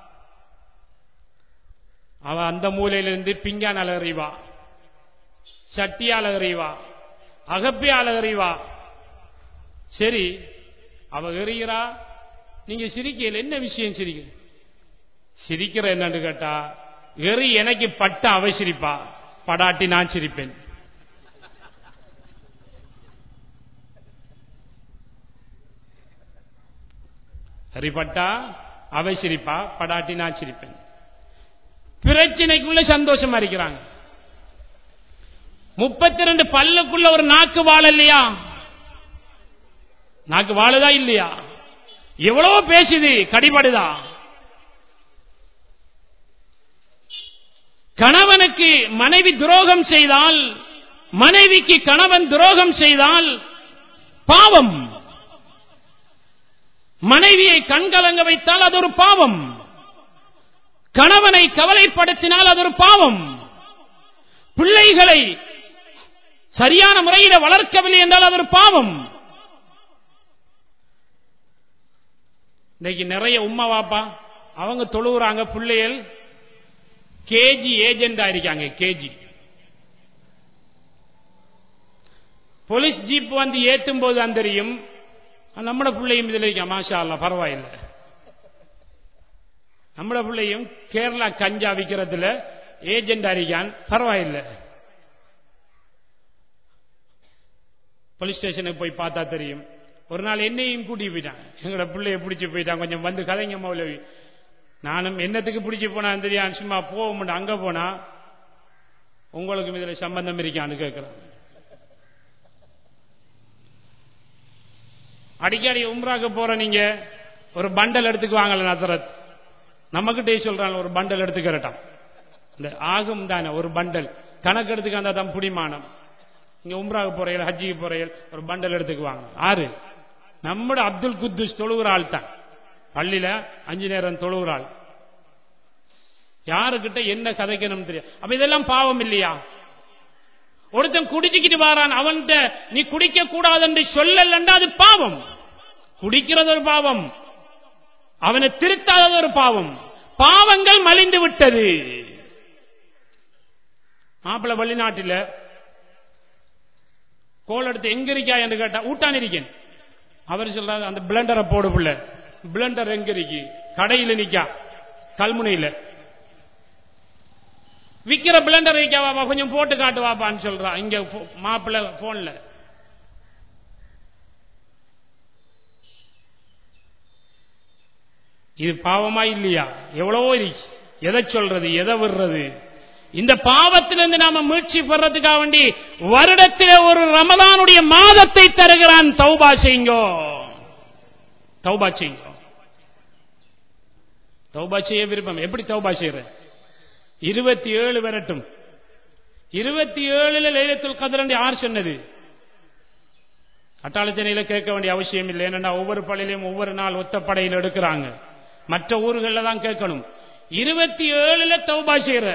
அவ அந்த மூலையிலிருந்து பிங்கான் அலறிவா சட்டியால் எறிவா அகப்பியால் எறிவா சரி அவ எறிகிறா நீங்க சிரிக்கல என்ன விஷயம் சிரிக்க சிரிக்கிற என்னன்னு கேட்டா எறி எனக்கு பட்ட அவ சிரிப்பா படாட்டி நான் சிரிப்பேன் சரிப்பட்டா அவ சிரிப்பா படாட்டி நான் சிரிப்பேன் பிரச்சனைக்குள்ள சந்தோஷமா இருக்கிறாங்க முப்பத்தி ரெண்டு பல்லுக்குள்ள ஒரு நாக்கு வாழ இல்லையா நாக்கு வாழுதா இல்லையா எவ்வளவோ பேசுது கடிபடுதா கணவனுக்கு மனைவி துரோகம் செய்தால் மனைவிக்கு கணவன் துரோகம் செய்தால் பாவம் மனைவியை கண்கலங்க வைத்தால் அது ஒரு பாவம் கணவனை கவலைப்படுத்தினால் அது ஒரு பாவம் பிள்ளைகளை சரியான முறையில் வளர்க்கவில்லை என்றால் அது ஒரு பாவம் இன்னைக்கு நிறைய உம்மா வாப்பா அவங்க தொழுகிறாங்க பிள்ளைகள் கேஜி ஏஜென்டா இருக்காங்க கேஜி போலீஸ் ஜீப் வந்து ஏற்றும் போது தான் தெரியும் நம்மட பிள்ளையும் இதுல இருக்கா மாஷா அல்ல பரவாயில்லை நம்மட பிள்ளையும் கேரளா கஞ்சா விற்கிறதுல ஏஜென்டா இருக்கான் பரவாயில்லை போலீஸ் ஸ்டேஷனுக்கு போய் பார்த்தா தெரியும் ஒரு நாள் என்னையும் கூட்டி போயிட்டாங்க எங்களோட பிள்ளைய பிடிச்சி போயிட்டான் கொஞ்சம் வந்து கதைங்க மௌலவி நானும் என்னத்துக்கு பிடிச்சி போனான்னு தெரியாது சும்மா போக முடியும் அங்க போனா உங்களுக்கும் இதுல சம்பந்தம் இருக்கான்னு கேட்கிறேன் அடிக்கடி உம்ராக்கு போற நீங்க ஒரு பண்டல் எடுத்துக்குவாங்கல்ல நசரத் நம்மகிட்டே சொல்றாங்க ஒரு பண்டல் எடுத்துக்கிறட்டான் இந்த ஆகும் தானே ஒரு பண்டல் கணக்கு எடுத்துக்க அந்த தான் புடிமானம் இங்க உம்ராக்கு போறையில் ஹஜ்ஜிக்கு போறையில் ஒரு பண்டல் எடுத்துக்குவாங்க ஆறு நம்மட அப்துல் குத்துஸ் தொழுகிற ஆள் தான் பள்ளியில அஞ்சு நேரம் தொழுகிற ஆள் யாருக்கிட்ட என்ன கதைக்கணும் தெரியும் அப்ப இதெல்லாம் பாவம் இல்லையா ஒருத்தன் குடிச்சுக்கிட்டு வாரான் அவன்கிட்ட நீ குடிக்க கூடாது என்று சொல்லலண்டா அது பாவம் குடிக்கிறது ஒரு பாவம் அவனை திருத்தாதது ஒரு பாவம் பாவங்கள் மலிந்து விட்டது மாப்பிள்ள வெளிநாட்டில் கோல் எடுத்து எங்க இருக்கா என்று கேட்டா ஊட்டான் இருக்கேன் அவர் சொல்றாரு அந்த பிளண்டரை போடு புள்ள பிளண்டர் எங்க இருக்கு கடையில் நிக்கா கல்முனையில் விக்கிற பிளண்டர் வைக்காவா கொஞ்சம் போட்டு காட்டுவாப்பான்னு சொல்றான் இங்க மாப்பிள்ள போன்ல இது பாவமா இல்லையா எவ்வளவோ இருக்கு எதை சொல்றது எதை விடுறது இந்த பாவத்திலிருந்து நாம மீட்சி பெறதுக்காக வேண்டி வருடத்தில் ஒரு ரமதானுடைய மாதத்தை தருகிறான் தௌபா செய்யுங்கோ தௌபா செய்யுங்கோ தௌபா செய்ய விருப்பம் எப்படி தௌபா செய்யற இருபத்தி ஏழு வரட்டும் இருபத்தி ஏழுல லைலத்துல் கதிரண்டி யார் சொன்னது அட்டாளச்சனையில கேட்க வேண்டிய அவசியம் இல்லை ஏன்னா ஒவ்வொரு பள்ளியிலையும் ஒவ்வொரு நாள் ஒத்த படையில் எடுக்கிறாங்க மற்ற ஊர்களில் தான் கேட்கணும் இருபத்தி ஏழுல தௌபா செய்யற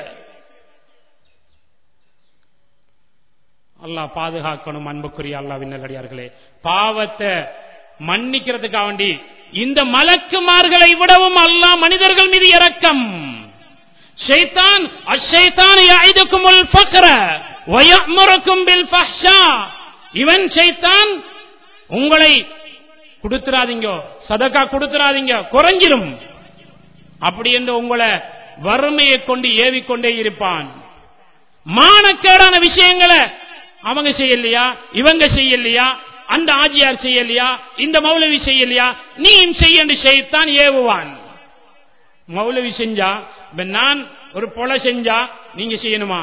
அல்லாஹ் பாதுகாக்கணும் அன்புக்குரிய அல்லாவின் நல்லடியார்களே பாவத்தை மன்னிக்கிறதுக்காக வேண்டி இந்த மலக்குமார்களை விடவும் அல்லாஹ் மனிதர்கள் மீது இரக்கம் ஷைத்தான் அஷைத்தான் யாய்துக்குமுல் ஃபக்ர வயமுருக்கும் பில் ஃபஹ்ஷா இவன் ஷைத்தான் உங்களை கொடுத்துறாதீங்க சதக்கா கொடுத்துறாதீங்க குறைஞ்சிரும் அப்படி என்று உங்களை வறுமையை கொண்டு ஏவிக்கொண்டே இருப்பான் மானக்கேடான விஷயங்களை அவங்க செய்யலையா இவங்க செய்யலையா அந்த ஆஜியார் செய்யலையா இந்த மௌலவி செய்யலையா நீயும் செய்ய செய்யத்தான் ஏவுவான் மௌலவி செஞ்சா இப்ப நான் ஒரு பொலை செஞ்சா நீங்க செய்யணுமா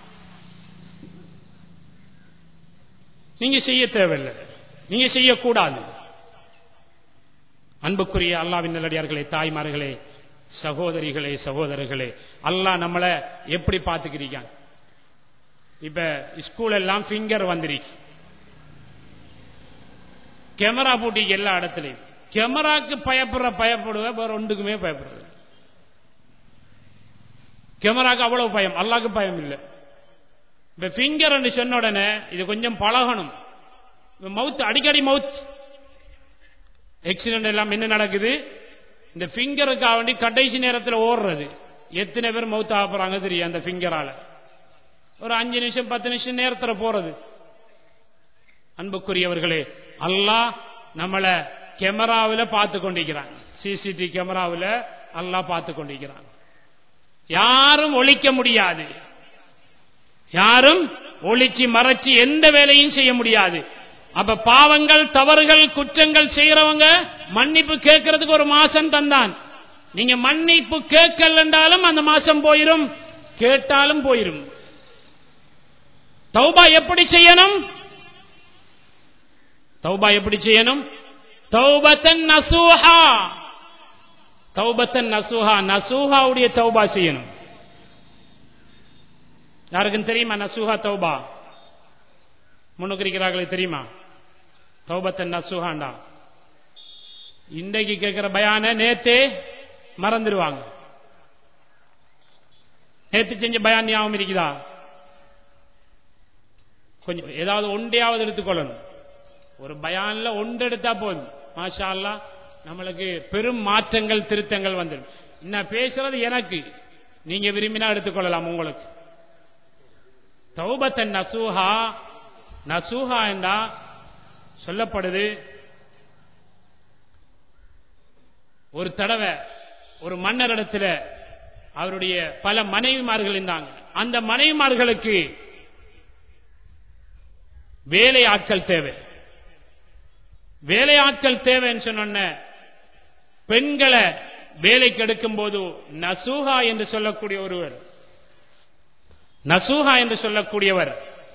நீங்க செய்ய தேவையில்லை நீங்க செய்யக்கூடாது அன்புக்குரிய அல்லாவின் நல்லடியார்களே தாய்மார்களே சகோதரிகளே சகோதரர்களே அல்லாஹ் நம்மளை எப்படி பார்த்துக்கிறீங்க இப்ப ஸ்கூல் எல்லாம் பிங்கர் வந்துருச்சு கேமரா பூட்டிக்கு எல்லா இடத்துலையும் கேமராக்கு பயப்படுற பயப்படுவ வேற ஒன்றுக்குமே பயப்படுறது கேமராக்கு அவ்வளவு பயம் அல்லாக்கு பயம் இல்லை இப்ப பிங்கர் சொன்ன உடனே இது கொஞ்சம் பழகணும் மவுத் அடிக்கடி மவுத் ஆக்சிடென்ட் எல்லாம் என்ன நடக்குது இந்த பிங்கருக்காக வேண்டி கடைசி நேரத்தில் ஓடுறது எத்தனை பேர் மவுத் ஆக போறாங்க தெரியும் அந்த பிங்கரால ஒரு அஞ்சு நிமிஷம் பத்து நிமிஷம் நேரத்தில் போறது அன்புக்குரியவர்களே அல்லாஹ் நம்மள கேமராவில் பார்த்து கொண்டிருக்கிறான் சிசிடிவி கேமராவில் அல்லாஹ் பார்த்து கொண்டிருக்கிறான் யாரும் ஒழிக்க முடியாது யாரும் ஒளிச்சு மறைச்சு எந்த வேலையும் செய்ய முடியாது அப்ப பாவங்கள் தவறுகள் குற்றங்கள் செய்யறவங்க மன்னிப்பு கேட்கறதுக்கு ஒரு மாசம் தந்தான் நீங்க மன்னிப்பு கேட்கலன்றாலும் அந்த மாசம் போயிரும் கேட்டாலும் போயிரும் தௌபா எப்படி செய்யணும் தௌபா எப்படி செய்யணும் தௌபத்தன் நசூஹா தௌபத்தன் நசூஹா நசூஹாவுடைய தௌபா செய்யணும் யாருக்கும் தெரியுமா நசூஹா தௌபா முன்னுக்கு இருக்கிறார்களே தெரியுமா தௌபத்தன் நசூஹாண்டா இன்றைக்கு கேட்கிற பயான நேத்தே மறந்துடுவாங்க நேத்து செஞ்ச பயான் ஞாபகம் இருக்குதா கொஞ்சம் ஏதாவது ஒன்றையாவது எடுத்துக்கொள்ளணும் ஒரு பயான்ல ஒன்று எடுத்தா போதும் மாஷா அல்லா நம்மளுக்கு பெரும் மாற்றங்கள் திருத்தங்கள் வந்துடும் நான் பேசுறது எனக்கு நீங்க விரும்பினா எடுத்துக்கொள்ளலாம் உங்களுக்கு தௌபத்தன் நசூஹா நசூஹா என்றா சொல்லப்படுது ஒரு தடவை ஒரு மன்னரிடத்தில் அவருடைய பல மனைவிமார்கள் இருந்தாங்க அந்த மனைவிமார்களுக்கு வேலை ஆட்கள் தேவை வேலை ஆட்கள் தேவைன்னு சொன்ன பெண்களை வேலைக்கு எடுக்கும் போது நசூஹா என்று சொல்லக்கூடிய ஒருவர் நசூஹா என்று சொல்லக்கூடியவர்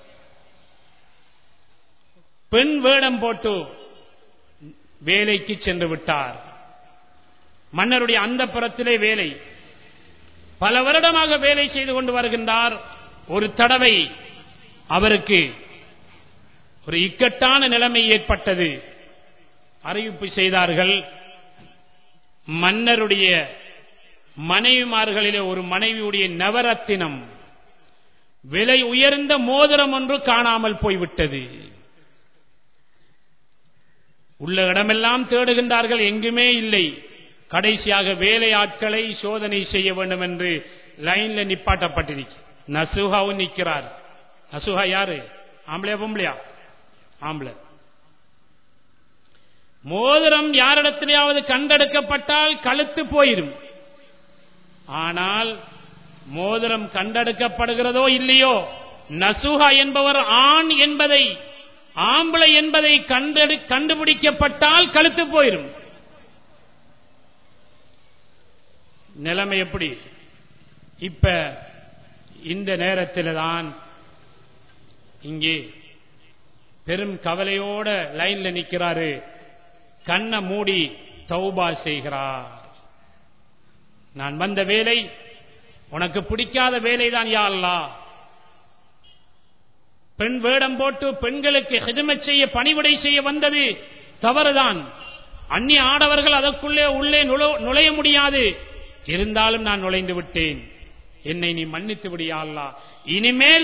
பெண் வேடம் போட்டு வேலைக்கு சென்று விட்டார் மன்னருடைய அந்த புறத்திலே வேலை பல வருடமாக வேலை செய்து கொண்டு வருகின்றார் ஒரு தடவை அவருக்கு ஒரு இக்கட்டான நிலைமை ஏற்பட்டது அறிவிப்பு செய்தார்கள் மன்னருடைய மனைவிமார்களிலே ஒரு மனைவியுடைய நவரத்தினம் விலை உயர்ந்த மோதிரம் ஒன்று காணாமல் போய்விட்டது உள்ள இடமெல்லாம் தேடுகின்றார்கள் எங்குமே இல்லை கடைசியாக வேலை ஆட்களை சோதனை செய்ய வேண்டும் என்று லைன்ல நிப்பாட்டப்பட்டிருக்கு நசுகாவும் நிற்கிறார் நசுகா யாரு ஆம்பளையா பொம்பளையா ஆம்பளை மோதிரம் யாரிடத்திலேயாவது கண்டெடுக்கப்பட்டால் கழுத்து போயிடும் ஆனால் மோதிரம் கண்டெடுக்கப்படுகிறதோ இல்லையோ நசுகா என்பவர் ஆண் என்பதை ஆம்பளை என்பதை கண்டெடு கண்டுபிடிக்கப்பட்டால் கழுத்து போயிடும் நிலைமை எப்படி இப்ப இந்த நேரத்தில் தான் இங்கே பெரும் கவலையோட லைன்ல நிக்கிறாரு கண்ணை மூடி தௌபா செய்கிறார் நான் வந்த வேலை உனக்கு பிடிக்காத வேலைதான் யா அல்லா பெண் வேடம் போட்டு பெண்களுக்கு ஹிதமத் செய்ய பணிவிடை செய்ய வந்தது தவறுதான் அந்நிய ஆடவர்கள் அதற்குள்ளே உள்ளே நுழைய முடியாது இருந்தாலும் நான் நுழைந்து விட்டேன் என்னை நீ மன்னித்து விடியா அல்லா இனிமேல்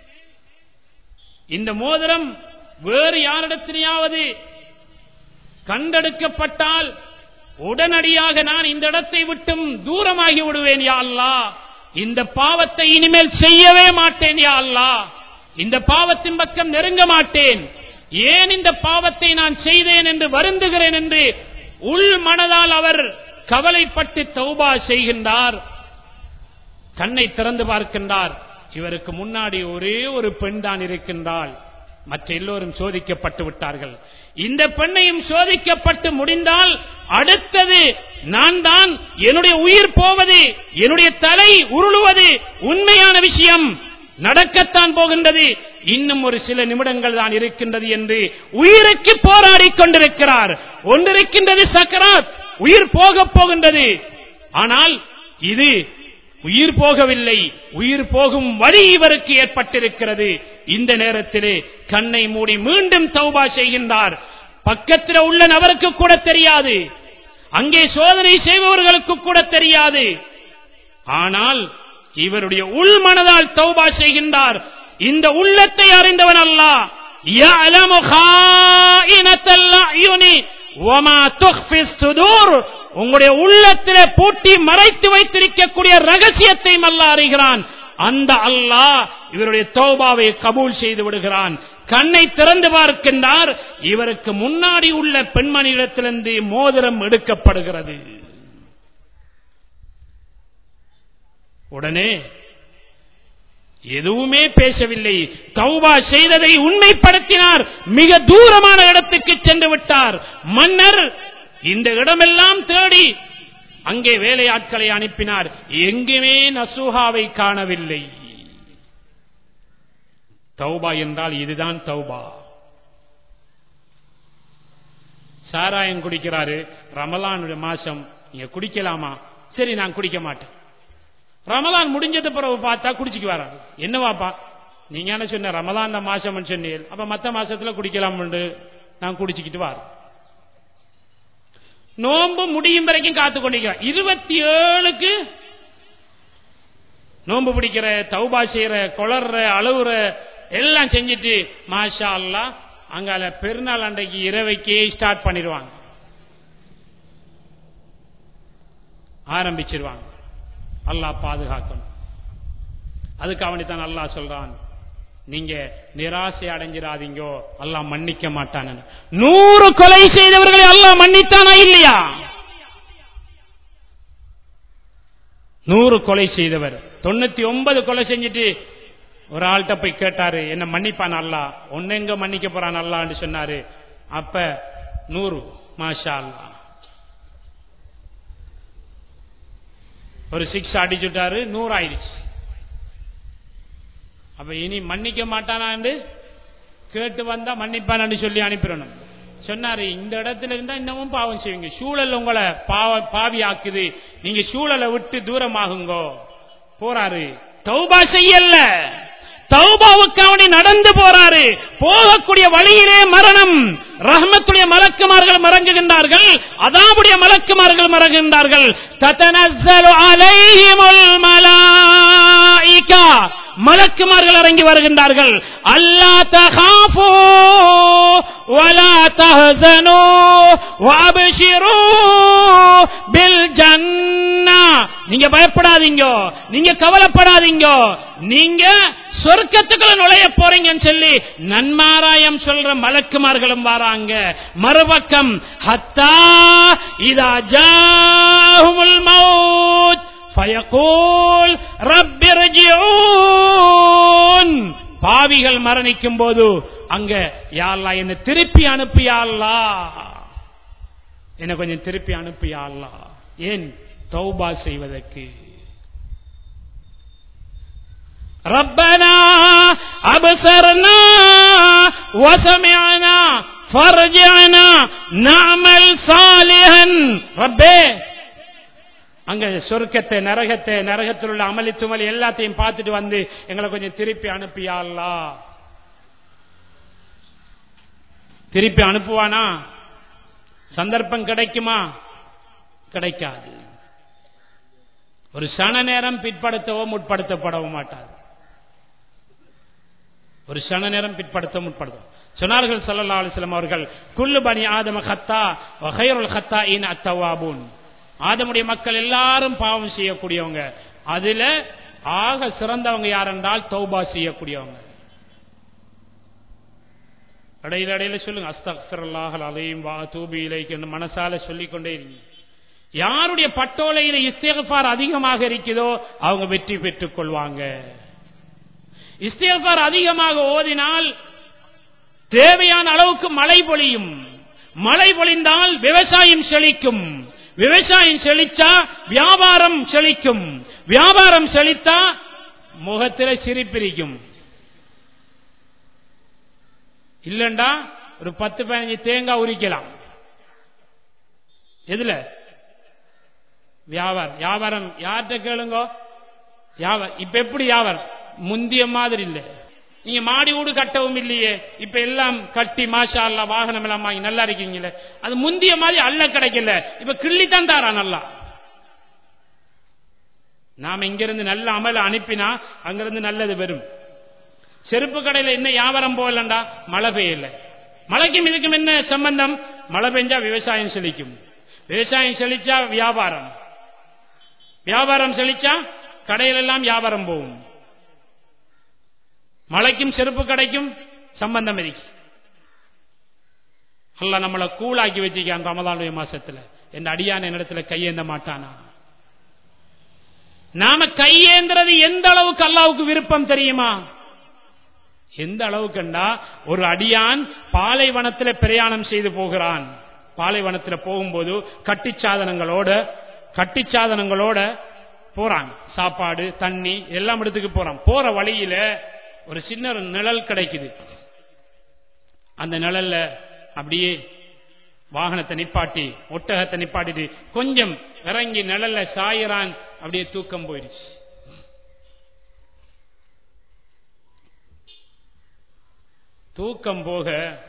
இந்த மோதிரம் வேறு யாரிடத்திலேயாவது கண்டெடுக்கப்பட்டால் உடனடியாக நான் இந்த இடத்தை விட்டும் தூரமாகி விடுவேன் யா அல்லா இந்த பாவத்தை இனிமேல் செய்யவே மாட்டேன் யா அல்லா இந்த பாவத்தின் பக்கம் நெருங்க மாட்டேன் ஏன் இந்த பாவத்தை நான் செய்தேன் என்று வருந்துகிறேன் என்று உள் மனதால் அவர் கவலைப்பட்டு தௌபா செய்கின்றார் கண்ணை திறந்து பார்க்கின்றார் இவருக்கு முன்னாடி ஒரே ஒரு பெண் தான் இருக்கின்றாள் மற்ற எல்லோரும் சோதிக்கப்பட்டு விட்டார்கள் இந்த பெண்ணையும் சோதிக்கப்பட்டு முடிந்தால் அடுத்தது நான் தான் என்னுடைய உயிர் போவது என்னுடைய தலை உருளுவது உண்மையான விஷயம் நடக்கத்தான் போகின்றது இன்னும் ஒரு சில நிமிடங்கள் தான் இருக்கின்றது என்று உயிருக்கு போராடி கொண்டிருக்கிறார் ஒன்றிருக்கின்றது சக்கராத் உயிர் போக போகின்றது ஆனால் இது உயிர் போகவில்லை உயிர் போகும் வழி இவருக்கு ஏற்பட்டிருக்கிறது இந்த நேரத்திலே கண்ணை மூடி மீண்டும் தௌபா செய்கின்றார் பக்கத்தில் உள்ள நபருக்கு கூட தெரியாது அங்கே சோதனை செய்பவர்களுக்கு கூட தெரியாது ஆனால் இவருடைய உள் மனதால் தௌபா செய்கின்றார் இந்த உள்ளத்தை அறிந்தவன் அல்லாஹ் يعلم خائنة الأعين وما تخفي الصدور உங்களுடைய உள்ளத்திலே பூட்டி மறைத்து வைத்திருக்கக்கூடிய ரகசியத்தை அல்லாஹ் அறிகிறான் அந்த அல்லாஹ் இவருடைய தௌபாவை கபூல் செய்து விடுகிறான் கண்ணை திறந்து பார்க்கின்றார் இவருக்கு முன்னாடி உள்ள பெண்மணியிடத்திலிருந்து மோதிரம் எடுக்கப்படுகிறது உடனே எதுவுமே பேசவில்லை தௌபா செய்ததை உண்மைப்படுத்தினார் மிக தூரமான இடத்துக்கு சென்று விட்டார் மன்னர் இந்த இடமெல்லாம் தேடி அங்கே வேலையாட்களை அனுப்பினார் எங்குமே நசூஹாவை காணவில்லை தௌபா என்றால் இதுதான் தௌபா சாராயம் குடிக்கிறாரு ரமலான் மாசம் நீங்க குடிக்கலாமா சரி நான் குடிக்க மாட்டேன் ரமலான் முடிஞ்சது பிறகு பார்த்தா குடிச்சுக்கு வராது என்னவாப்பா நீங்க என்ன சொன்ன ரமலான் மாசம் சொன்னீர் அப்ப மத்த மாசத்துல குடிக்கலாம் நான் குடிச்சுக்கிட்டு வார் நோன்பு முடியும் வரைக்கும் காத்து கொண்டிருக்கிறார் இருபத்தி ஏழுக்கு நோன்பு பிடிக்கிற தௌபா செய்யற கொளர்ற அழுவுற எல்லாம் செஞ்சுட்டு மாஷா அல்லா அங்கால பெருநாள் அன்றைக்கு இரவைக்கே ஸ்டார்ட் பண்ணிடுவாங்க ஆரம்பிச்சிருவாங்க அல்லாஹ் பாதுகாக்கணும் அதுக்கு அவனைத்தான் அல்லாஹ் சொல்றான் நீங்க நிராசை அடைஞ்சிடாதீங்கோ அல்லாஹ் மன்னிக்க மாட்டான் நூறு கொலை செய்தவர்களை அல்லாஹ் மன்னித்தானா இல்லையா நூறு கொலை செய்தவர் தொண்ணூத்தி ஒன்பது கொலை செஞ்சுட்டு ஒரு ஆள்கிட்ட போய் கேட்டாரு என்ன மன்னிப்பான் அல்லா ஒன்னு எங்க மன்னிக்க போறான் அல்லான்னு சொன்னாரு அப்ப நூறு மாஷா அல்லா ஒரு சிக்ஸ் அடிச்சுட்டாரு நூறு ஆயிடுச்சு அப்ப இனி மன்னிக்க மாட்டானான்னு கேட்டு வந்தா மன்னிப்பானு சொல்லி அனுப்பிடணும் சொன்னாரு இந்த இடத்துல இருந்தா இன்னமும் பாவம் செய்வீங்க சூழல் உங்களை பாவ பாவி ஆக்குது நீங்க சூழலை விட்டு தூரமாகுங்கோ போறாரு தௌபா செய்யல தௌபாவுக்கு அவனி நடந்து போறாரு போகக்கூடிய வழியிலே மரணம் ரஹ்மத்துடைய மலக்குமார்கள் மறங்குகின்றார்கள் அதாவுடைய மலக்குமார்கள் மறங்குகின்றார்கள் தத்தனஸ்ஸலு அலைஹிமுல் மலாயிகா மலக்குமார்கள் இறங்கி வருகின்றார்கள் அல்லா தகாஃபு வலா தஹ்சனு வஅப்ஷிரு பில் ஜன்னா நீங்க பயப்படாதீங்க நீங்க கவலைப்படாதீங்க நீங்க சொர்க்கத்துக்குள்ள நுழைய போறீங்கன்னு சொல்லி நன்மாராயம் சொல்ற மலக்குமார்களும் வராங்க மறுபக்கம் ஹத்தா இதா ஜாஹுமுல் மௌத் ஃபயகூல் ரப்பிர்ஜிஊன் பாவிகள் மரணிக்கும் போது அங்க யாழ்லா என்ன திருப்பி அனுப்பியாள்லா என்ன கொஞ்சம் திருப்பி அனுப்பியாள்லா ஏன் தௌபா செய்வதற்கு ربنا أبصرنا وسمعنا فرجعنا نعمل صالحا ربே அங்க சொர்க்கத்தை நரகத்தை நரகத்தில் உள்ள அமளி துமலி எல்லாத்தையும் பார்த்துட்டு வந்து எங்களை கொஞ்சம் திருப்பி அனுப்பியாள்லா திருப்பி அனுப்புவானா சந்தர்ப்பம் கிடைக்குமா கிடைக்காது ஒரு சன நேரம் பிற்படுத்தவோ முற்படுத்தப்படவோ மாட்டாது ஒரு சன நேரம் பிற்படுத்த முற்படுத்தும் சொன்னார்கள் சல்லா அலிஸ்லாம் அவர்கள் குல்லு பனி ஆதம ஹத்தா வகைருல் ஹத்தா இன் அத்தவாபூன் ஆதமுடைய மக்கள் எல்லாரும் பாவம் செய்யக்கூடியவங்க அதுல ஆக சிறந்தவங்க யார் என்றால் தௌபா செய்யக்கூடியவங்க இடையில இடையில சொல்லுங்க அஸ்தக்ஃபிருல்லாஹல் அலையும் வா தூபி இலைக்கு மனசால சொல்லிக்கொண்டே இருங்க யாருடைய பட்டோலையில இஸ்திகபார் அதிகமாக இருக்குதோ அவங்க வெற்றி பெற்றுக் கொள்வாங்க இஸ்திகபார் அதிகமாக ஓதினால் தேவையான அளவுக்கு மழை பொழியும் மழை பொழிந்தால் விவசாயம் செழிக்கும் விவசாயம் செழிச்சா வியாபாரம் செழிக்கும் வியாபாரம் செழித்தா முகத்தில் சிரிப்பிரிக்கும் இல்லண்டா ஒரு பத்து பதினஞ்சு தேங்காய் உரிக்கலாம் எதுல வியாபாரம் வியாபாரம் யார்கிட்ட கேளுங்க வியாபாரம் இப்ப எப்படி வியாபாரம் முந்திய மாதிரி இல்ல நீங்க மாடி வீடு கட்டவும் இல்லையே இப்ப எல்லாம் கட்டி மாஷா அல்லா வாகனம் எல்லாம் வாங்கி நல்லா இருக்கீங்களே அது முந்திய மாதிரி அள்ள கிடைக்கல இப்ப கிள்ளித்தான் தாரா நல்லா நாம இங்கிருந்து நல்ல அமல அனுப்பினா அங்கிருந்து நல்லது வரும் செருப்பு கடையில என்ன வியாபாரம் போகலண்டா மழை பெய்யல மழைக்கும் இதுக்கும் என்ன சம்பந்தம் மழை பெஞ்சா விவசாயம் செழிக்கும் விவசாயம் செழிச்சா வியாபாரம் வியாபாரம் செழிச்சா கடையில எல்லாம் வியாபாரம் போகும் மழைக்கும் செருப்பு கடைக்கும் சம்பந்தம் இருக்கு அல்ல நம்மளை கூலாக்கி வச்சிருக்கான் ரமதானுடைய மாசத்துல என் அடியான என்னிடத்துல கையேந்த மாட்டானா நாம கையேந்திரது எந்த அளவுக்கு அல்லாவுக்கு விருப்பம் தெரியுமா எந்த அளவுக்குண்டா ஒரு அடியான் பாலைவனத்தில் பிரயாணம் செய்து போகிறான் பாலைவனத்தில் போகும்போது கட்டிச்சாதனங்களோட கட்டிச்சாதனங்களோட போறான் சாப்பாடு தண்ணி எல்லாம் இடத்துக்கு போறான் போற வழியில ஒரு சின்ன ஒரு நிழல் கிடைக்குது அந்த நிழல்ல அப்படியே வாகனத்தை நிப்பாட்டி ஒட்டகத்தை நிப்பாட்டிட்டு கொஞ்சம் இறங்கி நிழல்ல சாயிறான் அப்படியே தூக்கம் போயிடுச்சு தூக்கம் போக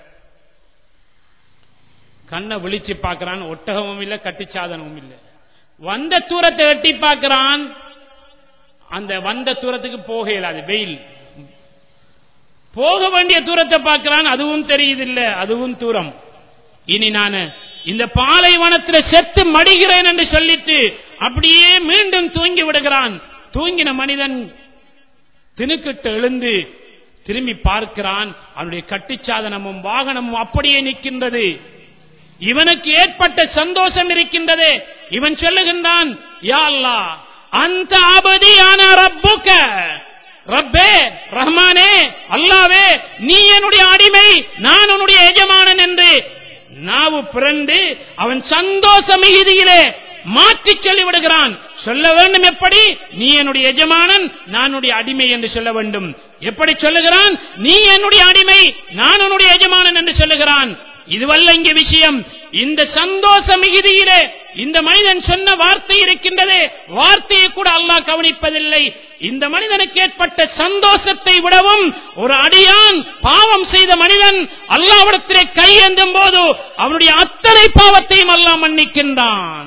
கண்ணை விழிச்சு பார்க்கிறான் ஒட்டகமும் இல்ல கட்டிச்சாதனமும் இல்ல வந்த தூரத்தை எட்டி பார்க்கிறான் அந்த வந்த தூரத்துக்கு போக இயலாது வெயில் போக வேண்டிய தூரத்தை பார்க்கிறான் அதுவும் தெரியுது இல்ல அதுவும் தூரம் இனி நான் இந்த பாலைவனத்தில் செத்து மடிகிறேன் என்று சொல்லிட்டு அப்படியே மீண்டும் தூங்கி விடுகிறான் தூங்கின மனிதன் திணுக்கிட்டு எழுந்து திரும்பி பார்க்கிறான் அவனுடைய கட்டிச்சாதனமும் வாகனமும் அப்படியே நிற்கின்றது இவனுக்கு ஏற்பட்ட சந்தோஷம் இருக்கின்றது இவன் சொல்லுகின்றான் யா அல்லா அந்த அபதியான ரப்புக்க ரப்பே ரஹ்மானே அல்லாவே நீ என்னுடைய அடிமை நான் உன்னுடைய எஜமானன் என்று நாவு பிறண்டு அவன் சந்தோஷ மிகுதியிலே மாற்றி சொல்லி விடுகிறான் சொல்ல வேண்டும் எப்படி நீ என்னுடைய எஜமானன் நானுடைய அடிமை என்று சொல்ல வேண்டும் எப்படி சொல்லுகிறான் நீ என்னுடைய அடிமை நான் உன்னுடைய எஜமானன் என்று சொல்லுகிறான் இதுவல்ல இங்கே விஷயம் இந்த சந்தோஷ மிகுதியிலே இந்த மனிதன் சொன்ன வார்த்தை இருக்கின்றது வார்த்தையை கூட அல்லாஹ் கவனிப்பதில்லை இந்த மனிதனுக்கு ஏற்பட்ட சந்தோஷத்தை விடவும் ஒரு அடியான் பாவம் செய்த மனிதன் அல்லாவிடத்திலே கையேந்தும் போது அவனுடைய அத்தனை பாவத்தையும் அல்லாஹ் மன்னிக்கின்றான்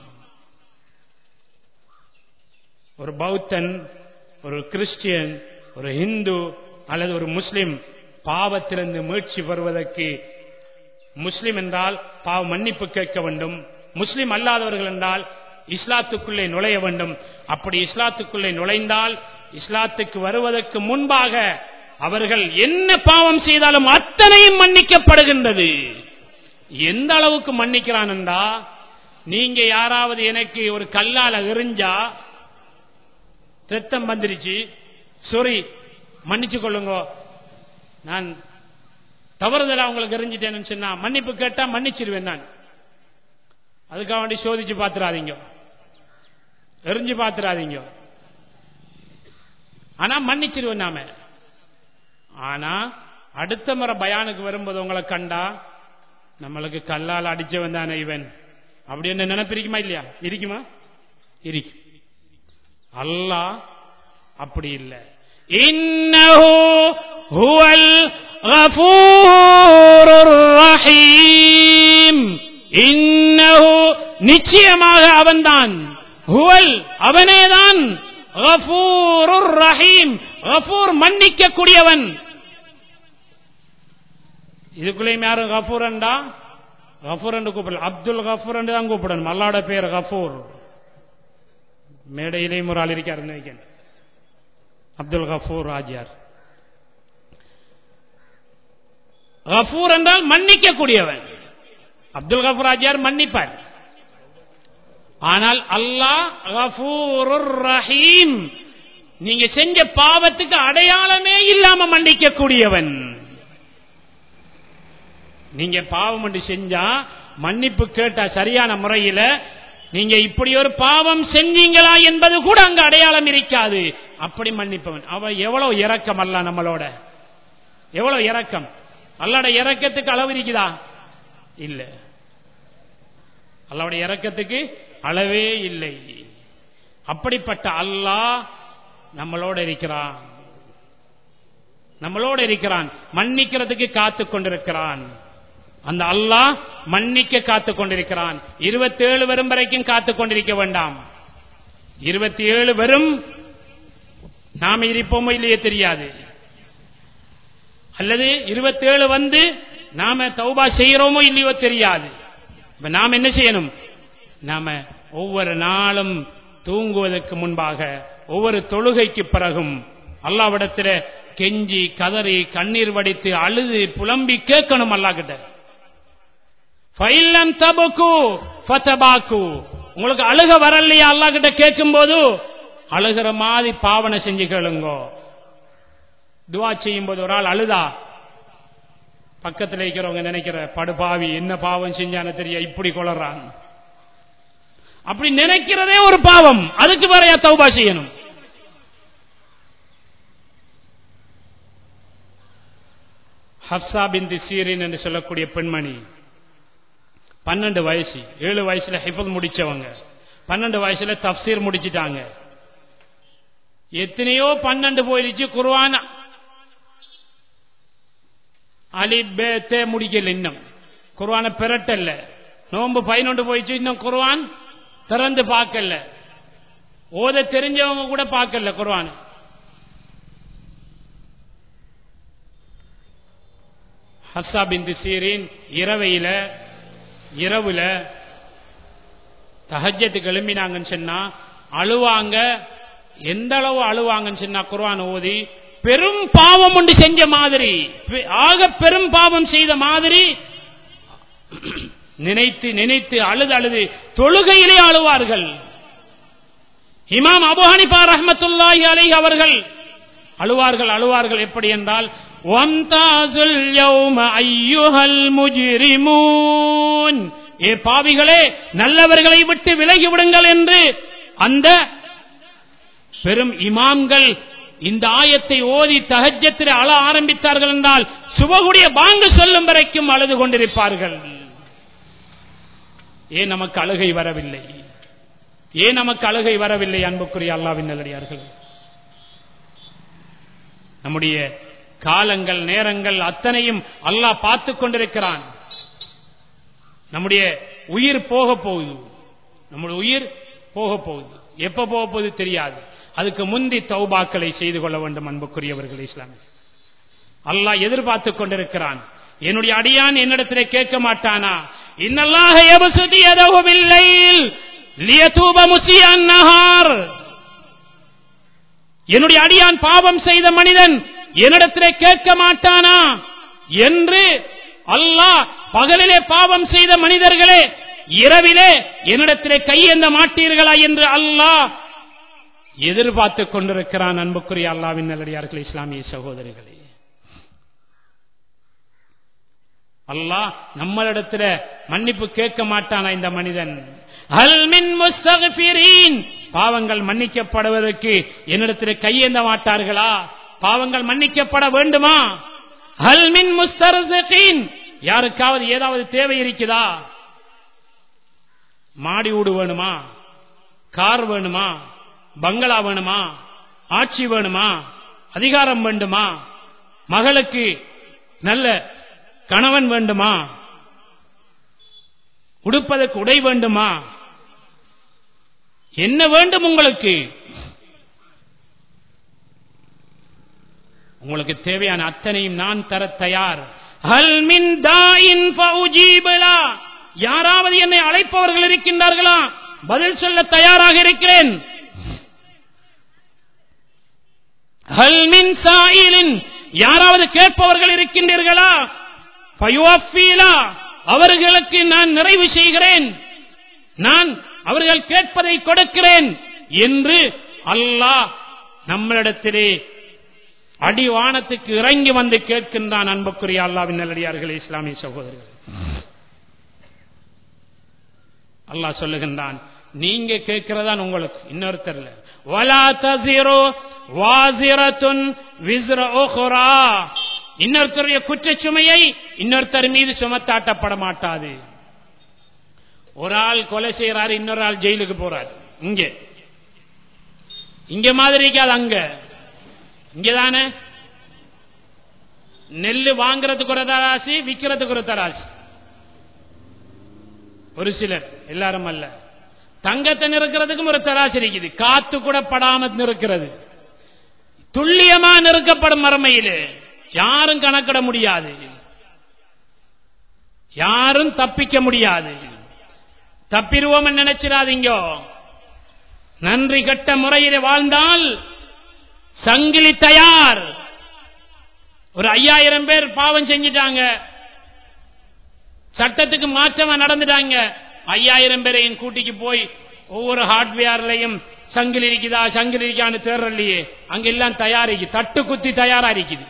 ஒரு பௌத்தன் ஒரு கிறிஸ்டியன் ஒரு இந்து அல்லது ஒரு முஸ்லிம் பாவத்திலிருந்து மீட்சி வருவதற்கு முஸ்லிம் என்றால் பாவ மன்னிப்பு கேட்க வேண்டும் முஸ்லிம் அல்லாதவர்கள் என்றால் இஸ்லாத்துக்குள்ளே நுழைய வேண்டும் அப்படி இஸ்லாத்துக்குள்ளே நுழைந்தால் இஸ்லாத்துக்கு வருவதற்கு முன்பாக அவர்கள் என்ன பாவம் செய்தாலும் அத்தனையும் மன்னிக்கப்படுகின்றது எந்த அளவுக்கு மன்னிக்கிறான் என்றா நீங்க யாராவது எனக்கு ஒரு கல்லால எறிஞ்சா ரத்தம் வந்துருச்சு சாரி மன்னிச்சு கொள்ளுங்க நான் தவறுதலா உங்களுக்கு எரிஞ்சிட்டேன்னு சொன்னா மன்னிப்பு கேட்டா மன்னிச்சிருவேன் நான் அதுக்காக வேண்டி சோதிச்சு பாத்துறாதீங்க எரிஞ்சு பாத்துறாதீங்க ஆனா மன்னிச்சிருவேன் நாம ஆனா அடுத்த முறை பயானுக்கு வரும்போது உங்களை கண்டா நம்மளுக்கு கல்லால் அடிச்சவன் தானே இவன் அப்படி என்ன நினைப்பிருக்குமா இல்லையா இருக்குமா இருக்கு அல்லாஹ் அப்படி இல்லை இன்னஹு ஹுவல் غفور الرحيم இன்னஹு நிச்சயமாக அவன்தான் ஹுவல் அவனேதான் கஃபூருர் ரஹீம் கஃபூர் மன்னிக்க கூடியவன் இதுக்குள்ளேயும் யாரும் கஃபூர் என்றா கஃபூர் என்று கூப்பிடல அப்துல் கஃபூர் என்று தான் கூப்பிடணும் அல்லாட பேர் கஃபூர் மேடையிலேயும் ஒரு ஆள் இருக்கார் நினைக்கிறேன் அப்துல் கஃபூர் ஆஜியார் கஃபூர் என்றால் மன்னிக்க கூடியவன் அப்துல் கஃபூர் ஆஜியார் மன்னிப்பார் ஆனால் அல்லாஹ் கஃபூருர் ரஹீம் நீங்க செஞ்ச பாவத்துக்கு அடையாளமே இல்லாம மன்னிக்க கூடியவன் நீங்க பாவம் என்று செஞ்சா மன்னிப்பு கேட்ட சரியான முறையில நீங்க இப்படி ஒரு பாவம் செஞ்சீங்களா என்பது கூட அங்க அடையாளம் இருக்காது அப்படி மன்னிப்பவன் அவன் எவ்வளவு இரக்கம் அல்ல நம்மளோட எவ்வளவு இரக்கம் அல்லாட இறக்கத்துக்கு அளவு இருக்குதா இல்ல அல்லாவுடைய இறக்கத்துக்கு அளவே இல்லை அப்படிப்பட்ட அல்லாஹ் நம்மளோட இருக்கிறான் நம்மளோட இருக்கிறான் மன்னிக்கிறதுக்கு காத்து கொண்டிருக்கிறான் அந்த அல்லாஹ் மன்னிக்க காத்து கொண்டிருக்கிறான் இருபத்தேழு வரும் வரைக்கும் காத்து கொண்டிருக்க வேண்டாம் இருபத்தி ஏழு வரும் நாம இருப்போமோ இல்லையே தெரியாது அல்லது இருபத்தேழு வந்து நாம தௌபா செய்யறோமோ இல்லையோ தெரியாது இப்ப நாம் என்ன செய்யணும் நாம ஒவ்வொரு நாளும் தூங்குவதற்கு முன்பாக ஒவ்வொரு தொழுகைக்கு பிறகும் அல்லாவிடத்தில கெஞ்சி கதறி கண்ணீர் வடித்து அழுது புலம்பி கேட்கணும் அல்லா கிட்ட ஃபைல்லம் தபுக்கு ஃபதபாக்கு உங்களுக்கு அழுக வரலையா அல்லா கிட்ட கேட்கும் போது அழுகிற மாதிரி பாவனை செஞ்சு கேளுங்கோ துவா செய்யும் போது ஒரு ஆள் அழுதா பக்கத்தில் இருக்கிறவங்க நினைக்கிற படுபாவி என்ன பாவம் செஞ்சான தெரிய இப்படி கொளறான் அப்படி நினைக்கிறதே ஒரு பாவம் அதுக்கு வேறையா தௌபா செய்யணும் ஹப்சா பிந்தி சீரின் என்று சொல்லக்கூடிய பெண்மணி பன்னெண்டு வயசு ஏழு வயசுல ஹிஃபல் முடிச்சவங்க பன்னெண்டு வயசுல தப்சீர் முடிச்சிட்டாங்க எத்தனையோ பன்னெண்டு போயிருச்சு குர்வான் அலி பேத்தே முடிக்கல இன்னும் குர்வான பெரட்டல்ல நோன்பு பதினொன்று போயிடுச்சு இன்னும் குர்வான் திறந்து பார்க்கல ஓத தெரிஞ்சவங்க கூட பார்க்கல குர்வான் ஹஸ்ஸா பிந்து சீரின் இரவையில இரவுல தஹஜத்துக்கு எழும்பினாங்கன்னு சொன்னா அழுவாங்க எந்த அளவு அழுவாங்கன்னு சொன்னா குர்ஆன் ஓதி பெரும் பாவம் ஒன்று செஞ்ச மாதிரி ஆக பெரும் பாவம் செய்த மாதிரி நினைத்து நினைத்து அழுது அழுது தொழுகையிலே அழுவார்கள் இமாம் அபு ஹனிஃபா ரஹ்மத்துல்லாஹி அலைஹி அவர்கள் அழுவார்கள் அழுவார்கள் எப்படி என்றால் வம்தாசுல் யௌம ஐயுஹல் முஜ்ரிமூன் ஏ பாவிகளே நல்லவர்களை விட்டு விலகி விடுங்கள் என்று அந்த பெரும் இமாம்கள் இந்த ஆயத்தை ஓதி தகஜத்தில் அழ ஆரம்பித்தார்கள் என்றால் சுபகுடைய பாங்கு சொல்லும் வரைக்கும் அழுது கொண்டிருப்பார்கள் ஏன் நமக்கு அழுகை வரவில்லை ஏன் நமக்கு அழுகை வரவில்லை அன்புக்குரிய அல்லாவின் நல்லடியார்கள் நம்முடைய காலங்கள் நேரங்கள் அத்தனையும் அல்லாஹ் பார்த்து கொண்டிருக்கிறான் நம்முடைய உயிர் போக போகுது நம்முடைய உயிர் போக போகுது எப்ப போக போகுது தெரியாது அதுக்கு முந்தி தௌபாக்களை செய்து கொள்ள வேண்டும் அன்புக்குரியவர்கள் இஸ்லாமிய அல்லாஹ் எதிர்பார்த்து கொண்டிருக்கிறான் என்னுடைய அடியான் என்னிடத்திலே கேட்க மாட்டானா இன்னல்லாக எபசுதி எதவுமில்லை லியதூப முசியன் நஹார் என்னுடைய அடியான் பாவம் செய்த மனிதன் என்னிடத்திலே கேட்க மாட்டானா என்று அல்லாஹ் பகலிலே பாவம் செய்த மனிதர்களே இரவிலே என்னிடத்திலே கையெந்த மாட்டீர்களா என்று அல்லாஹ் எதிர்பார்த்து கொண்டிருக்கிறான் அன்புக்குரிய அல்லாவின் நல்லடியார்கள் இஸ்லாமிய சகோதரிகளே அல்லாஹ் நம்மளிடத்துல மன்னிப்பு கேட்க மாட்டானா இந்த மனிதன் அல்மின் முஸ்தகபிரீன் பாவங்கள் மன்னிக்கப்படுவதற்கு என்னிடத்தில் கையேந்த மாட்டார்களா பாவங்கள் மன்னிக்கப்பட வேண்டுமா அல்மின் முஸ்தரீன் யாருக்காவது ஏதாவது தேவை இருக்குதா மாடி வீடு வேணுமா கார் வேணுமா பங்களா வேணுமா ஆட்சி வேணுமா அதிகாரம் வேண்டுமா மகளுக்கு நல்ல கணவன் வேண்டுமா உடுப்பதற்கு உடை வேண்டுமா என்ன வேண்டும் உங்களுக்கு உங்களுக்கு தேவையான அத்தனையும் நான் தர தயார் ஹல் மின் தாயின் ஃபௌஜீபலா யாராவது என்னை அழைப்பவர்கள் இருக்கின்றார்களா பதில் சொல்ல தயாராக இருக்கிறேன் ஹல் மின் சாயிலின் யாராவது கேட்பவர்கள் இருக்கின்றீர்களா ஃபயுவஃபீலா அவர்களுக்கு நான் நிறைவு செய்கிறேன் நான் அவர்கள் கேட்பதை கொடுக்கிறேன் என்று அல்லாஹ் நம்மளிடத்திலே அடிவானத்துக்கு இறங்கி வந்து கேட்கின்றான் அன்புக்குரிய அல்லாவின் நல்லடியார்களே இஸ்லாமிய சகோதரர்கள் அல்லாஹ் சொல்லுகின்றான் நீங்க கேட்கிறதான் உங்களுக்கு இன்னொருத்தர்ல வலா தசிரோ வாசிரத்துன் விஸ்ர ஓஹரா இன்னொருத்தருடைய குற்றச்சுமையை இன்னொருத்தர் மீது சுமத்தாட்டப்பட மாட்டாது ஒரு ஆள் கொலை செய்யறாரு இன்னொரு ஆள் ஜெயிலுக்கு போறாரு இங்க இங்க மாதிரி இருக்காது அங்க இங்கதானே நெல்லு வாங்குறதுக்கு ஒரு தராசி விக்கிறதுக்கு ஒரு தராசி ஒரு சிலர் எல்லாரும் அல்ல தங்கத்தை நிறுக்கிறதுக்கும் ஒரு தராசி இருக்குது காத்து கூட படாம நிறுக்கிறது துல்லியமா நெருக்கப்படும் மறுமையில் யாரும் கணக்கிட முடியாது யாரும் தப்பிக்க முடியாது தப்பிடுவோம் நினைச்சிடாதீங்க நன்றி கட்ட முறையில் வாழ்ந்தால் சங்கிலி தயார் ஒரு ஐயாயிரம் பேர் பாவம் செஞ்சிட்டாங்க சட்டத்துக்கு மாற்றமா நடந்துட்டாங்க ஐயாயிரம் பேரையும் கூட்டிக்கு போய் ஒவ்வொரு ஹார்ட்வேர்லயும் சங்கிலி இருக்குதா சங்கிலி இருக்கான்னு தேர்றலையே அங்க எல்லாம் தயாரிக்கு தட்டு குத்தி தயாரா இருக்குது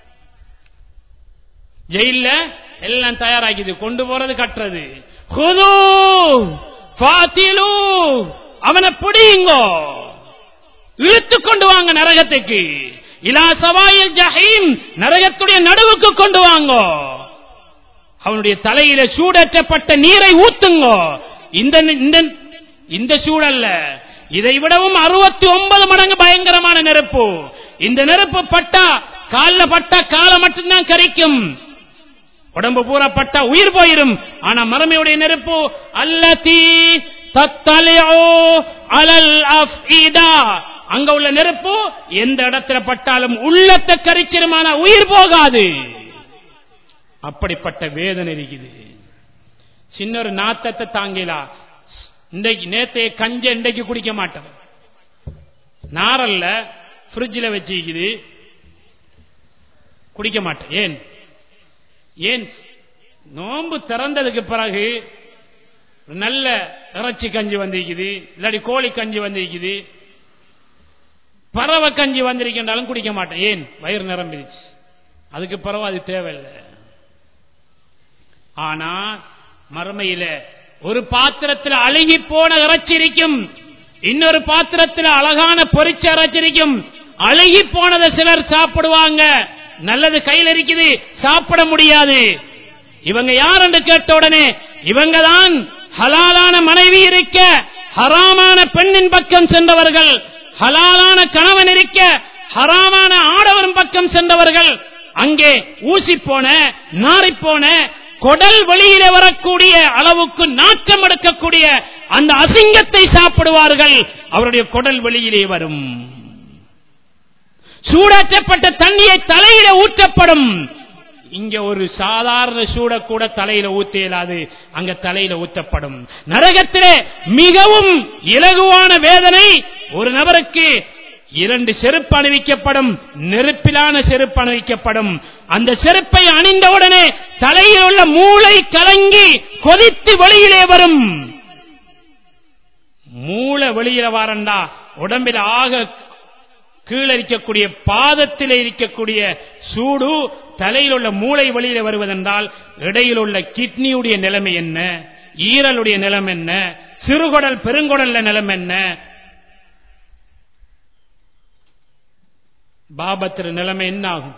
ஜெயில எல்லாம் தயாராக்கிது கொண்டு போறது கட்டுறது ஹுது ஃபாத்திலு அவனை பிடியுங்கோ இழுத்து கொண்டு வாங்க நரகத்துக்கு இலா சவாயில் ஜஹீம் நரகத்துடைய நடுவுக்கு கொண்டு வாங்கோ அவனுடைய தலையில சூடற்றப்பட்ட நீரை ஊத்துங்கோ இந்த இந்த இந்த சூழல்ல இதை விடவும் அறுபத்தி ஒன்பது மடங்கு பயங்கரமான நெருப்பு இந்த நெருப்பு பட்டா காலில் பட்டா காலை மட்டும்தான் கரிக்கும் உடம்பு பூரா பட்டா உயிர் போயிரும் ஆனா மரமையுடைய நெருப்பு அல்லதி தத்தலையோ அலல் அஃபீதா அங்க உள்ள நெருப்பு எந்த இடத்துல பட்டாலும் உள்ளத்தை கரிச்சிருமான உயிர் போகாது அப்படிப்பட்ட வேதனை இருக்குது சின்ன ஒரு நாத்தத்தை தாங்கிலா இன்றைக்கு நேத்தைய கஞ்ச இன்றைக்கு குடிக்க மாட்டோம் நாரல்ல பிரிட்ஜில் வச்சுக்குது குடிக்க மாட்டேன் ஏன் ஏன் நோன்பு திறந்ததுக்கு பிறகு நல்ல இறைச்சி கஞ்சி வந்திருக்குது இல்லாட்டி கோழி கஞ்சி வந்திருக்குது பறவை கஞ்சி வந்திருக்கின்றாலும் குடிக்க மாட்டேன் ஏன் வயிறு நிரம்பிடுச்சு அதுக்கு பிறகு அது தேவையில்லை ஆனா மறுமையில ஒரு பாத்திரத்தில் அழுகி போன இறைச்சி இருக்கும் இன்னொரு பாத்திரத்தில் அழகான பொரிச்ச இறைச்சி இருக்கும் அழுகி போனதை சிலர் சாப்பிடுவாங்க நல்லது கையில் இருக்குது சாப்பிட முடியாது இவங்க யார் என்று கேட்ட உடனே இவங்க தான் ஹலாலான மனைவி இருக்க ஹராமான பெண்ணின் பக்கம் சென்றவர்கள் ஹலாலான கணவன் இருக்க ஹராமான ஆடவன் பக்கம் சென்றவர்கள் அங்கே ஊசி போன நாரி போன கொடல் வெளியிலே வரக்கூடிய அளவுக்கு நாட்டம் எடுக்கக்கூடிய அந்த அசிங்கத்தை சாப்பிடுவார்கள் அவருடைய கொடல் வெளியிலே வரும் சூடாற்றப்பட்ட தண்ணியை தலையில ஊற்றப்படும் இங்க ஒரு சாதாரண சூட கூட தலையில ஊத்த இயலாது அங்க தலையில ஊற்றப்படும் நரகத்திலே மிகவும் இலகுவான வேதனை ஒரு நபருக்கு இரண்டு செருப்பு அணிவிக்கப்படும் நெருப்பிலான செருப்பு அணிவிக்கப்படும் அந்த செருப்பை அணிந்தவுடனே தலையில் உள்ள மூளை கலங்கி கொதித்து வெளியிலே வரும் மூளை வெளியில வாரண்டா உடம்பில் ஆக கீழே இருக்கக்கூடிய பாதத்தில் இருக்கக்கூடிய சூடு தலையில் உள்ள மூளை வெளியில வருவதென்றால் இடையில் உள்ள கிட்னியுடைய நிலைமை என்ன ஈரலுடைய நிலைமை என்ன சிறுகுடல் பெருங்குடல்ல நிலைமை என்ன பாபத்திர நிலைமை என்ன ஆகும்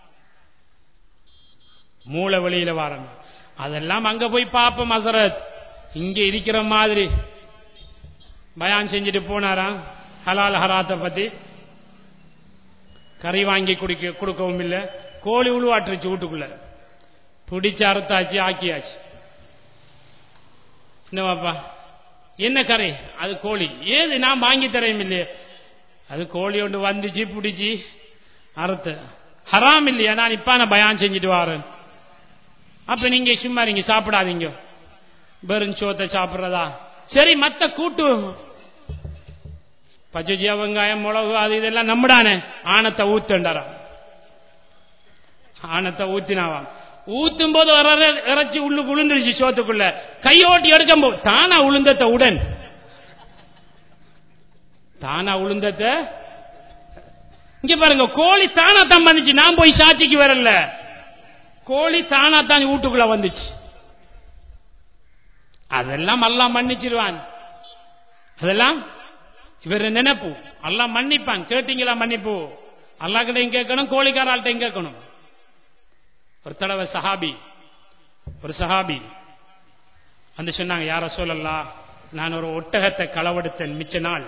மூளை வெளியில வரணும் அதெல்லாம் அங்க போய் பார்ப்போம் அசரத் இங்க இருக்கிற மாதிரி பயான் செஞ்சுட்டு போனாராம் ஹலால் ஹராத்தை பத்தி கறி வாங்கி குடிக்க கொடுக்கவும் இல்லை கோழி உழுவாட்டுருச்சு வீட்டுக்குள்ள பிடிச்சு அறுத்தாச்சு ஆக்கியாச்சு என்னவாப்பா என்ன கரை அது கோழி ஏது நான் வாங்கி தரையும் இல்லையே அது கோழி ஒன்று வந்துச்சு பிடிச்சி அறுத்து ஹராம் இல்லையா நான் இப்ப நான் பயான் செஞ்சுட்டு வரேன் அப்ப நீங்க சும்மா நீங்க சாப்பிடாதீங்க வெறும் சோத்தை சாப்பிடுறதா சரி மத்த கூட்டு பச்சைஜியா வெங்காயம் மிளகு அது இதெல்லாம் நம்மடானே ஆனத்தை ஊத்துண்டாரா ஆனத்தை ஊத்தினாவாம் ஊத்தும் போது வர இறைச்சி உள்ளு உளுந்துருச்சு சோத்துக்குள்ள கையோட்டி எடுக்கும் போது தானா உளுந்தத்தை உடன் தானா உளுந்தத்தை இங்க பாருங்க கோழி தானா தான் வந்துச்சு நான் போய் சாட்சிக்கு வரல கோழி தானா தான் வீட்டுக்குள்ள வந்துச்சு அதெல்லாம் எல்லாம் மன்னிச்சிருவான் அதெல்லாம் இவர் நினைப்பு எல்லாம் மன்னிப்பான் கேட்டீங்களா மன்னிப்பு அல்லா கிட்டையும் கேட்கணும் கோழிக்காரால்கிட்டையும் கேட்கணும் ஒரு தடவை சஹாபி ஒரு சஹாபி வந்து சொன்னாங்க யார சொல்லலாம் நான் ஒரு ஒட்டகத்தை களவெடுத்தேன் மிச்ச நாள்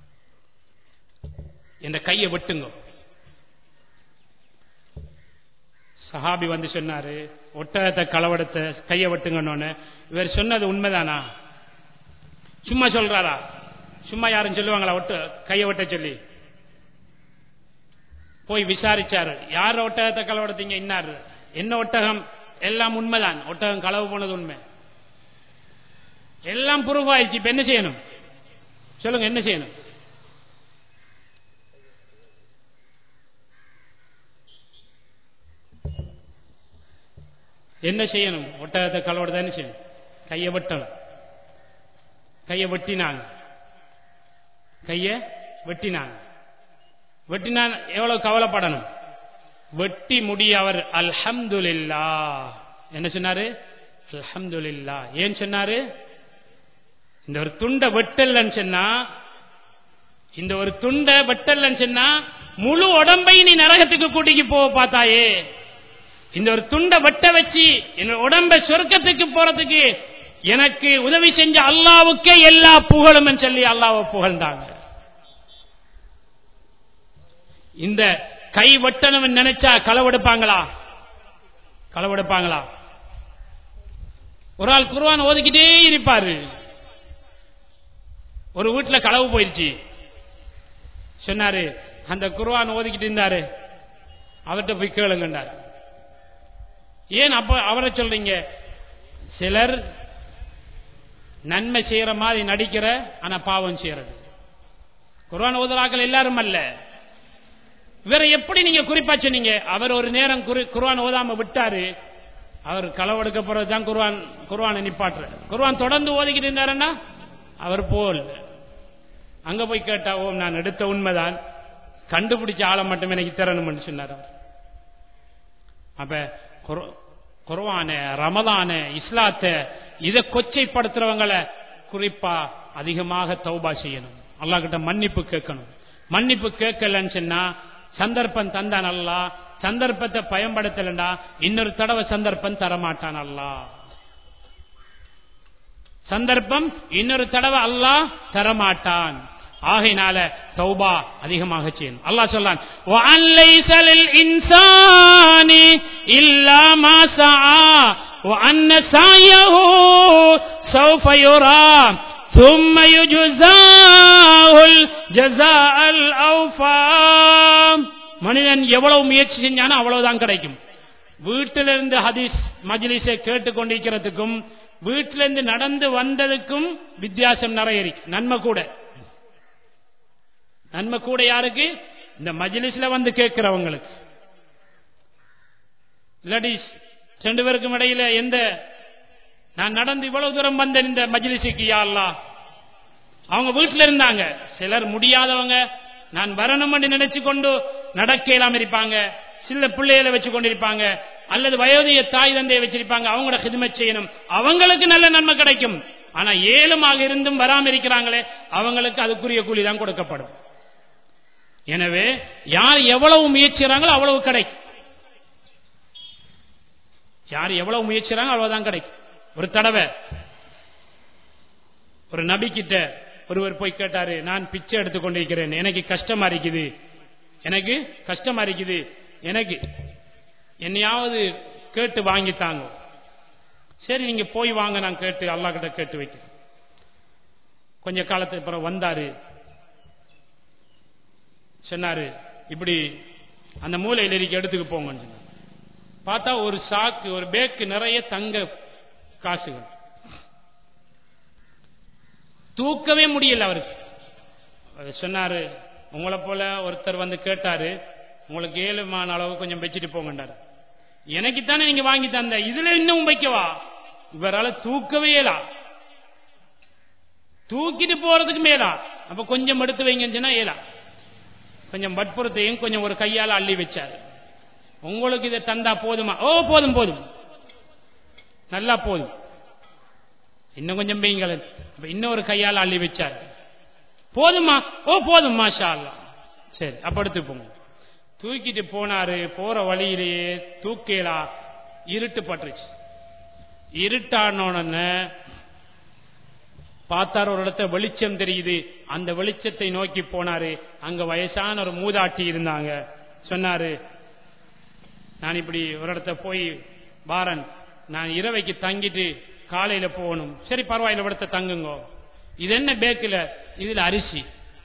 இந்த கையை வெட்டுங்க சஹாபி வந்து சொன்னாரு ஒட்டகத்தை களவெடுத்த கையை வெட்டுங்கன்னு இவர் சொன்னது உண்மைதானா சும்மா சொல்றாரா சும்மா யாரும் சொல்லுவாங்களா ஒட்டு கையை வெட்ட சொல்லி போய் விசாரிச்சாரு யார் ஒட்டகத்தை களவெடுத்தீங்க இன்னாரு என்ன ஒட்டகம் எல்லாம் உண்மைதான் ஒட்டகம் களவு போனது உண்மை எல்லாம் ப்ரூஃப் ஆயிடுச்சு இப்ப என்ன செய்யணும் சொல்லுங்க என்ன செய்யணும் என்ன செய்யணும் ஒட்டகத்தை களவோட தானே செய்யணும் கையை வெட்டணும் கையை வெட்டினாங்க கையை வெட்டினாங்க வெட்டினா எவ்வளவு கவலைப்படணும் வெட்டி முடிய அவர் அல்ஹம்துலில்லா என்ன சொன்னாரு அல்ஹம்துலில்லா ஏன் சொன்னாரு இந்த ஒரு துண்டை வெட்டலன்னு சொன்னா இந்த ஒரு துண்டை வெட்டலன்னு சொன்னா முழு உடம்பை நீ நரகத்துக்கு கூட்டிக்கு போக பார்த்தாயே இந்த ஒரு துண்டை வெட்ட வச்சு என் உடம்ப சொர்க்கத்துக்கு போறதுக்கு எனக்கு உதவி செஞ்ச அல்லாவுக்கே எல்லா புகழும் சொல்லி அல்லாவை புகழ்ந்தாங்க இந்த கை வெட்டணும் நினைச்சா களவெடுப்பாங்களா களவெடுப்பாங்களா ஒரு ஆள் குருவான் ஓதிக்கிட்டே இருப்பாரு ஒரு வீட்டுல களவு போயிருச்சு சொன்னாரு அந்த குருவான் ஓதிக்கிட்டு இருந்தாரு அவர்கிட்ட போய் கேளுங்கண்டார் ஏன் அப்ப அவரை சொல்றீங்க சிலர் நன்மை செய்யற மாதிரி நடிக்கிற ஆனா பாவம் செய்யறது குர்ஆன் ஓதுறாக்கள் எல்லாரும் அல்ல இவரை எப்படி நீங்க குறிப்பா சொன்னீங்க அவர் ஒரு நேரம் குறி- குர்ஆன் ஓதாம விட்டாரு அவர் களவெடுக்க போறதுதான் குர்ஆன் குர்ஆனை நிப்பாட்டுற குர்ஆன் தொடர்ந்து ஓதிக்கிட்டு இருந்தாருன்னா அவர் போல் அங்க போய் கேட்டா ஓ நான் எடுத்த உண்மைதான் கண்டுபிடிச்ச ஆளை மட்டும் எனக்கு தரணும்னு சொன்னார் அவர் அப்ப குர்- குர்ஆன ரமதான இஸ்லாத்த இதை கொச்சைப்படுத்துறவங்களை குறிப்பா அதிகமாக தௌபா செய்யணும் அல்லாஹ் கிட்ட மன்னிப்பு கேட்கணும் மன்னிப்பு கேட்கலன்னு சொன்னா சந்தர்ப்பம் தந்தான் அல்லா சந்தர்ப்பத்தை பயன்படுத்தலண்டா இன்னொரு தடவை சந்தர்ப்பம் தரமாட்டான் அல்லாஹ் சந்தர்ப்பம் இன்னொரு தடவை அல்லாஹ் தரமாட்டான் ஆகையினால தௌபா அதிகமாக செய்யணும் அல்லாஹ் சொல்லான் وَأَنْ لَيْسَ لِلْإِنسَانِ إِلَّا مَا سَعَى وَأَنَّ سَعْيَهُ سَوْفَ يُرَى ثُمَّ يُجْزَاهُ الْجَزَاءَ الْأَوْفَى மனிதன் எவ்வளவு முயற்சி செஞ்சானோ அவ்வளவுதான் கிடைக்கும் வீட்டிலிருந்து ஹதீஸ் மஜ்லிஸை கேட்டுக்கொண்டிருக்கிறதுக்கும் வீட்டிலிருந்து நடந்து வந்ததுக்கும் வித்தியாசம் நிறைய இருக்கு நன்மை கூட நன்மை கூட யாருக்கு இந்த மஜ்லிஸ்ல வந்து கேட்கிறவங்களுக்கு லேடிஸ் ரெண்டு பேருக்கும் இடையில எந்த நான் நடந்து இவ்வளவு தூரம் வந்த இந்த மஜ்லிஸுக்கு யா அல்லாஹ் அவங்க வீட்டில் இருந்தாங்க சிலர் முடியாதவங்க நான் வரணும்னு நினைச்சு கொண்டு நடக்க இல்லாம இருப்பாங்க சில பிள்ளைகளை வச்சு கொண்டிருப்பாங்க அல்லது வயோதிக தாய் தந்தையை வச்சிருப்பாங்க அவங்களோட ஹிதமத் செய்யணும் அவங்களுக்கு நல்ல நன்மை கிடைக்கும் ஆனா ஏழுமாக இருந்தும் வராம இருக்கிறாங்களே அவங்களுக்கு அதுக்குரிய கூலி தான் கொடுக்கப்படும் எனவே யார் எவ்வளவு முயற்சிறாங்களோ அவ்வளவு கிடைக்கும் யார் எவ்வளவு முயற்சிறாங்க அவ்வளவுதான் கிடைக்கும் ஒரு தடவை ஒரு நபி கிட்ட ஒருவர் போய் கேட்டாரு நான் பிச்சை எடுத்துக் கொண்டிருக்கிறேன் எனக்கு கஷ்டமா இருக்குது எனக்கு கஷ்டமா இருக்குது எனக்கு என்னையாவது கேட்டு வாங்கித்தாங்க சரி நீங்க போய் வாங்க நான் கேட்டு அல்லாஹ் கிட்ட கேட்டு வைக்கிறேன் கொஞ்ச காலத்துக்கு அப்புறம் வந்தாரு சொன்னாரு இப்படி அந்த மூலையில் இருக்க எடுத்துக்கு போங்கன்னு சொன்னாரு பார்த்தா ஒரு சாக்கு ஒரு பேக்கு நிறைய தங்க காசுகள் தூக்கவே முடியல அவருக்கு அவர் சொன்னாரு உங்களை போல ஒருத்தர் வந்து கேட்டாரு உங்களுக்கு ஏழுமான அளவு கொஞ்சம் வச்சுட்டு போங்கண்டாரு எனக்கு தானே நீங்க வாங்கி தந்த இதுல இன்னும் வைக்கவா இவரால தூக்கவே இயலா தூக்கிட்டு போறதுக்கு மேலா அப்ப கொஞ்சம் எடுத்து வைங்கன்னு சொன்னா ஏலா கொஞ்சம் வற்புறுத்தையும் கொஞ்சம் ஒரு கையால அள்ளி வச்சாரு உங்களுக்கு இதை தந்தா போதுமா ஓ போதும் போதும் நல்லா போதும் இன்னும் கொஞ்சம் பெய்யுங்கள் அப்ப இன்னொரு கையால் அள்ளி வச்சார் போதுமா ஓ போதும் மாஷா அல்லாஹ் சரி அப்ப எடுத்து போங்க தூக்கிட்டு போனாரு போற வழியிலேயே தூக்கேலா இருட்டு பட்டுருச்சு இருட்டானோடனே பார்த்தார் ஒரு இடத்துல வெளிச்சம் தெரியுது அந்த வெளிச்சத்தை நோக்கி போனாரு அங்க வயசான ஒரு மூதாட்டி இருந்தாங்க சொன்னாரு நான் இப்படி ஒரு இடத்த போய் பாரன் நான் இரவைக்கு தங்கிட்டு காலையில போகணும் சரி பரவாயில்ல இடத்த தங்குங்கோ இது என்ன பேக்கில் இதுல அரிசி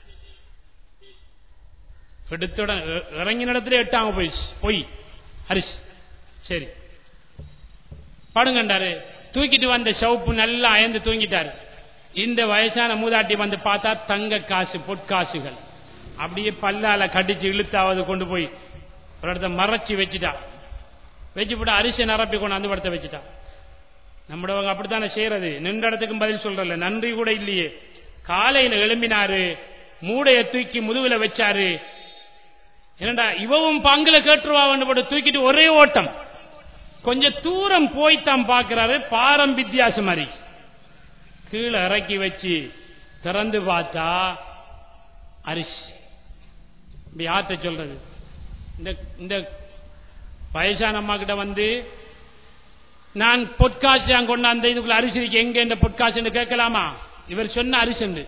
எடுத்துட இறங்கின இடத்துல எட்டாம போயிடுச்சு பொய் அரிசி சரி படுங்கண்டாரு தூக்கிட்டு வந்த சவுப்பு நல்லா அயந்து தூங்கிட்டாரு இந்த வயசான மூதாட்டி வந்து பார்த்தா தங்க காசு பொற்காசுகள் அப்படியே பல்லால கடிச்சு இழுத்தாவது கொண்டு போய் ஒரு இடத்த மறைச்சு வச்சுட்டா வச்சு போட்டு அரிசி நிரப்பி கொண்டு அந்த இடத்த வச்சுட்டா நம்மளவங்க அப்படித்தானே செய்யறது நின்ற இடத்துக்கும் பதில் சொல்றல நன்றி கூட இல்லையே காலையில எழும்பினாரு மூடைய தூக்கி முதுகுல வச்சாரு என்னடா இவவும் பங்குல கேட்டுருவான்னு போட்டு தூக்கிட்டு ஒரே ஓட்டம் கொஞ்சம் தூரம் போய்த்தான் பார்க்கிறாரு பாரம் வித்தியாசம் மாதிரி கீழே இறக்கி வச்சு திறந்து பார்த்தா அரிசி இப்படி யார்கிட்ட சொல்றது இந்த இந்த வயசான அம்மா கிட்ட வந்து நான் பொற்காசு அங்க கொண்டாந்த இதுக்குள்ள அரிசி இருக்கு எங்க இந்த பொற்காசு கேட்கலாமா இவர் சொன்ன அரிசி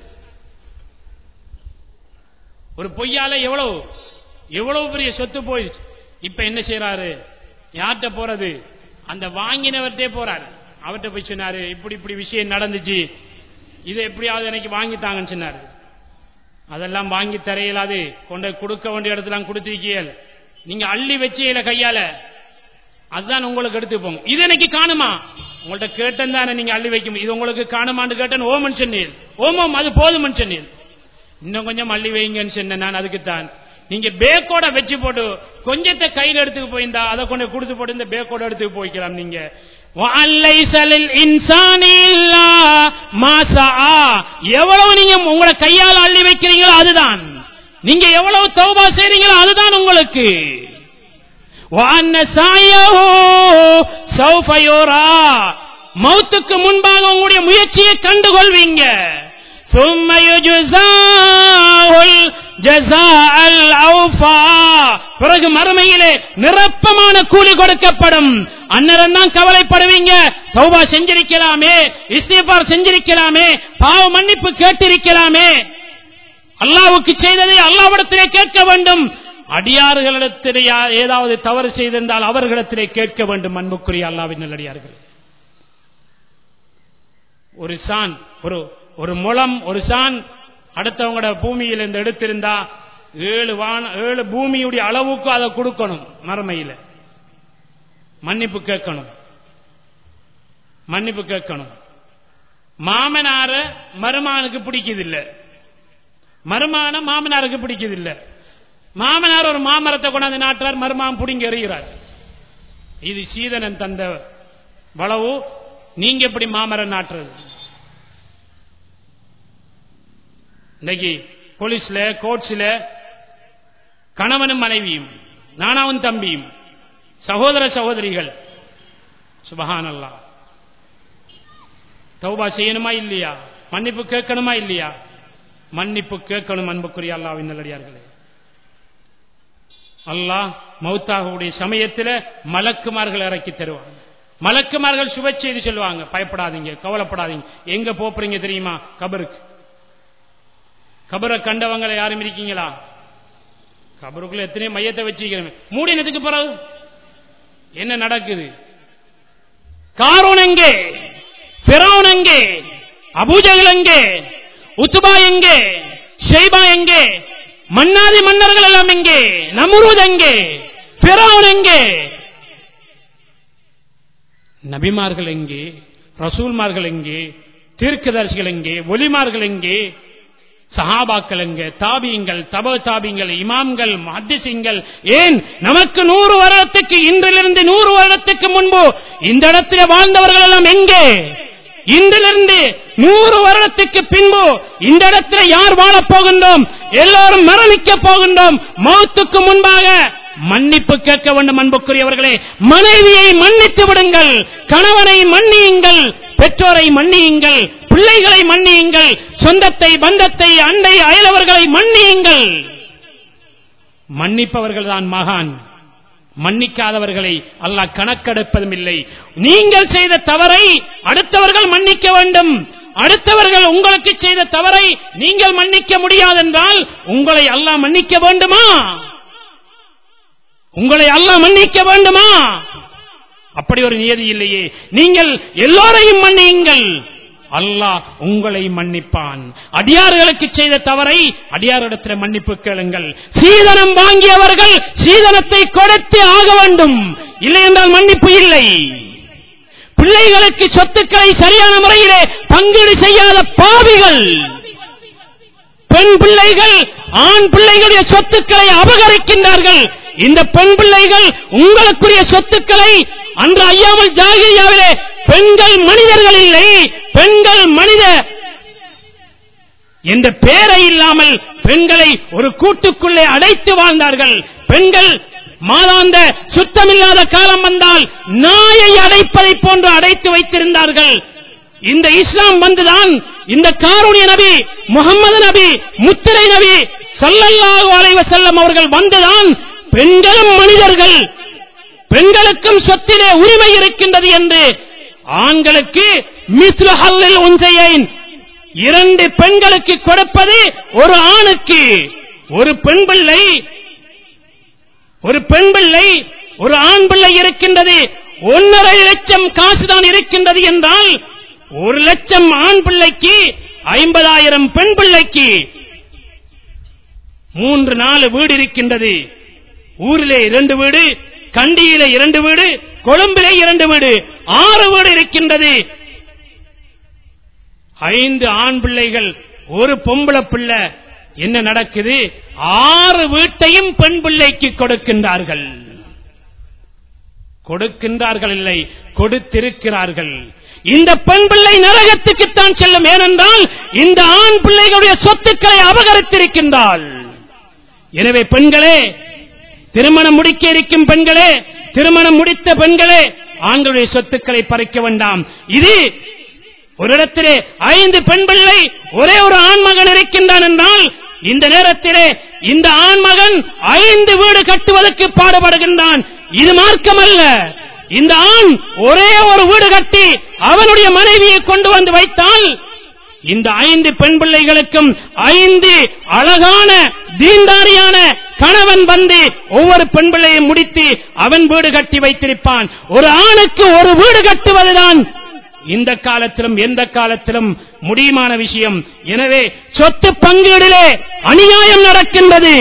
ஒரு பொய்யால எவ்வளவு எவ்வளவு பெரிய சொத்து போயிடுச்சு இப்ப என்ன செய்யறாரு யார்கிட்ட போறது அந்த வாங்கினவர்கிட்டே போறாரு அவர்கிட்ட போய் சொன்னாரு இப்படி இப்படி விஷயம் நடந்துச்சு இதை எப்படியாவது எனக்கு வாங்கித்தாங்கன்னு சொன்னாரு அதெல்லாம் வாங்கி தர இயலாது கொண்டு கொடுக்க வேண்டிய இடத்துல கொடுத்திருக்கீர்கள் நீங்க அள்ளி வச்சீங்கள கையால அதுதான் உங்களுக்கு எடுத்து போங்க இது எனக்கு காணுமா உங்கள்ட்ட கேட்டேன் தானே நீங்க அள்ளி வைக்கும் இது உங்களுக்கு காணுமான்னு கேட்டேன் ஓமன் சொன்னீர் ஓமம் அது போதுமன் சொன்னீர் இன்னும் கொஞ்சம் அள்ளி வைங்கன்னு சொன்னேன் நான் அதுக்குத்தான் நீங்க பேக்கோட வச்சு போட்டு கொஞ்சத்தை கையில் எடுத்து போயிருந்தா அதை கொண்டு கொடுத்து போட்டு இந்த பேக்கோட எடுத்து போய்க்கலாம் நீங்க எவ்வளவு நீங்க உங்களை கையால் அள்ளி வைக்கிறீங்களோ அதுதான் நீங்க எவ்வளவு தௌபா செய்றீங்களோ அதுதான் உங்களுக்கு மௌத்துக்கு முன்பாக உங்களுடைய முயற்சியை கண்டுகொள்வீங்க பிறகு மறுமையிலே நிரப்பமான கூலி கொடுக்கப்படும் அன்னரம் தான் கவலைப்படுவீங்க தௌபா செஞ்சிருக்கலாமே இஸ்திபார் செஞ்சிருக்கலாமே பாவ மன்னிப்பு கேட்டிருக்கலாமே அல்லாவுக்கு செய்ததை அல்லாவிடத்திலே கேட்க வேண்டும் அடியார்களிடத்திலே ஏதாவது தவறு செய்திருந்தால் அவர்களிடத்திலே கேட்க வேண்டும் அன்புக்குரிய அல்லாவின் நல்லடியார்கள் ஒரு சான் ஒரு ஒரு முளம் ஒரு சான் அடுத்தவங்களோட பூமியில் இருந்து எடுத்திருந்தா ஏழு வான ஏழு பூமியுடைய அளவுக்கு அதை கொடுக்கணும் மறுமையில் மன்னிப்பு கேட்கணும் மன்னிப்பு கேட்கணும் மாமனார மருமானுக்கு பிடிக்குதில்லை மருமான மாமனாருக்கு பிடிக்குதில்லை மாமனார் ஒரு மாமரத்தை கொண்டாந்து நாட்டுறார் மருமான் பிடிங்க எறிகிறார் இது சீதனன் தந்த வளவு நீங்க எப்படி மாமரம் நாட்டுறது இன்னைக்கு போலீஸ்ல கோர்ட்ஸ்ல கணவனும் மனைவியும் நானாவும் தம்பியும் சகோதர சகோதரிகள் சுபஹானல்லா தௌபா செய்யணுமா இல்லையா மன்னிப்பு கேட்கணுமா இல்லையா மன்னிப்பு கேட்கணும் அன்புக்குரிய அல்லாவின் நல்லடியார்களே அல்லாஹ் மௌத்தாகக்கூடிய சமயத்தில் மலக்குமார்கள் இறக்கி தருவாங்க மலக்குமார்கள் சுப செய்தி சொல்லுவாங்க பயப்படாதீங்க கவலைப்படாதீங்க எங்க போறீங்க தெரியுமா கபருக்கு கபரை கண்டவங்களை யாரும் இருக்கீங்களா கபருக்குள்ள எத்தனையோ மையத்தை வச்சுக்கிறேன் மூடினதுக்கு பிறகு என்ன நடக்குது காரோன் எங்கே பிறவன் எங்கே அபூஜகள் எங்கே உத்துபா எங்கே ஷெய்பா எங்கே மன்னாதி மன்னர்கள் எல்லாம் எங்கே நமுருத் எங்கே பிறவன் எங்கே நபிமார்கள் எங்கே ரசூல்மார்கள் எங்கே தீர்க்கதரிசிகள் எங்கே ஒலிமார்கள் எங்கே சஹாபாக்கள் எங்க தாபியங்கள் தப தாபியங்கள் இமாம்கள் மத்திசிங்கள் ஏன் நமக்கு நூறு வருடத்துக்கு இன்றிலிருந்து நூறு வருடத்துக்கு முன்பு இந்த இடத்துல வாழ்ந்தவர்கள் எல்லாம் எங்கே இன்றிலிருந்து நூறு வருடத்துக்கு பின்பு இந்த இடத்துல யார் வாழப் போகின்றோம் எல்லோரும் மரணிக்க போகின்றோம் மௌத்துக்கு முன்பாக மன்னிப்பு கேட்க வேண்டும் அன்புக்குரியவர்களே மனைவியை மன்னித்து விடுங்கள் கணவனை மன்னியுங்கள் பெற்றோரை மன்னியுங்கள் பிள்ளைகளை மன்னியுங்கள் சொந்தத்தை பந்தத்தை அண்டை அயலவர்களை மன்னியுங்கள் மன்னிப்பவர்கள் தான் மகான் மன்னிக்காதவர்களை அல்லாஹ் கணக்கெடுப்பதும் இல்லை நீங்கள் செய்த தவறை அடுத்தவர்கள் மன்னிக்க வேண்டும் அடுத்தவர்கள் உங்களுக்கு செய்த தவறை நீங்கள் மன்னிக்க முடியாதென்றால் உங்களை அல்லாஹ் மன்னிக்க வேண்டுமா உங்களை அல்லாஹ் மன்னிக்க வேண்டுமா அப்படி ஒரு நியதி இல்லையே நீங்கள் எல்லோரையும் மன்னியுங்கள் அல்லாஹ் உங்களை மன்னிப்பான் அடியார்களுக்கு செய்த தவறை அடியாரிடத்தில் மன்னிப்பு கேளுங்கள் சீதனம் வாங்கியவர்கள் சீதனத்தை கொடுத்து ஆக வேண்டும் இல்லை என்றால் மன்னிப்பு இல்லை பிள்ளைகளுக்கு சொத்துக்களை சரியான முறையிலே பங்கீடு செய்யாத பாவிகள் பெண் பிள்ளைகள் ஆண் பிள்ளைகளுடைய சொத்துக்களை அபகரிக்கின்றார்கள் இந்த பெண் பிள்ளைகள் உங்களுக்குரிய சொத்துக்களை அன்று ஐயாமல் ஜாகிரியாவிலே பெண்கள் மனிதர்கள் இல்லை பெண்கள் மனித என்ற பெயரை இல்லாமல் பெண்களை ஒரு கூட்டுக்குள்ளே அடைத்து வாழ்ந்தார்கள் பெண்கள் மாதாந்த சுத்தமில்லாத காலம் வந்தால் நாயை அடைப்பதை போன்று அடைத்து வைத்திருந்தார்கள் இந்த இஸ்லாம் வந்துதான் இந்த காரூணிய நபி முகமது நபி முத்திரை நபி சல்லல்லாஹு அலைஹி வஸல்லம் அவர்கள் வந்துதான் பெண்களும் மனிதர்கள் பெண்களுக்கும் சொத்திலே உரிமை இருக்கின்றது என்று ஆண்களுக்கு மிஸ்ரு ஹல்லில் உஞ்சையேன் இரண்டு பெண்களுக்கு கொடுப்பது ஒரு ஆணுக்கு ஒரு பெண் பிள்ளை ஒரு பெண் பிள்ளை ஒரு ஆண் பிள்ளை இருக்கின்றது ஒன்னரை லட்சம் காசுதான் இருக்கின்றது என்றால் ஒரு லட்சம் ஆண் பிள்ளைக்கு ஐம்பதாயிரம் பெண் பிள்ளைக்கு மூன்று நாலு வீடு இருக்கின்றது ஊரிலே இரண்டு வீடு கண்டியிலே இரண்டு வீடு கொழும்பிலே இரண்டு வீடு ஆறு வீடு இருக்கின்றது ஐந்து ஆண் பிள்ளைகள் ஒரு பொம்பளை பிள்ளை என்ன நடக்குது ஆறு வீட்டையும் பெண் பிள்ளைக்கு கொடுக்கின்றார்கள் கொடுக்கின்றார்கள் இல்லை கொடுத்திருக்கிறார்கள் இந்த பெண் பிள்ளை நரகத்துக்குத்தான் செல்லும் ஏனென்றால் இந்த ஆண் பிள்ளைகளுடைய சொத்துக்களை அபகரித்திருக்கின்றாள் எனவே பெண்களே திருமணம் முடிக்க இருக்கும் பெண்களே திருமணம் முடித்த பெண்களே ஆண்களுடைய சொத்துக்களை பறிக்க வேண்டாம் இது ஒரு இடத்திலே ஐந்து பெண் பிள்ளை ஒரே ஒரு ஆண்மகன் இருக்கின்றான் என்றால் இந்த நேரத்திலே இந்த ஆண்மகன் ஐந்து வீடு கட்டுவதற்கு பாடுபடுகின்றான் இது மார்க்கமல்ல இந்த ஆண் ஒரே ஒரு வீடு கட்டி அவனுடைய மனைவியை கொண்டு வந்து வைத்தால் இந்த ஐந்து பெண் பிள்ளைகளுக்கும் ஐந்து அழகான தீண்டாரியான கணவன் வந்து ஒவ்வொரு பெண் பிள்ளையை முடித்து அவன் வீடு கட்டி வைத்திருப்பான் ஒரு ஆணுக்கு ஒரு வீடு கட்டுவதுதான் இந்த காலத்திலும் எந்த காலத்திலும் முடியுமான விஷயம் எனவே சொத்து பங்கீடிலே அநியாயம் நடக்கின்றது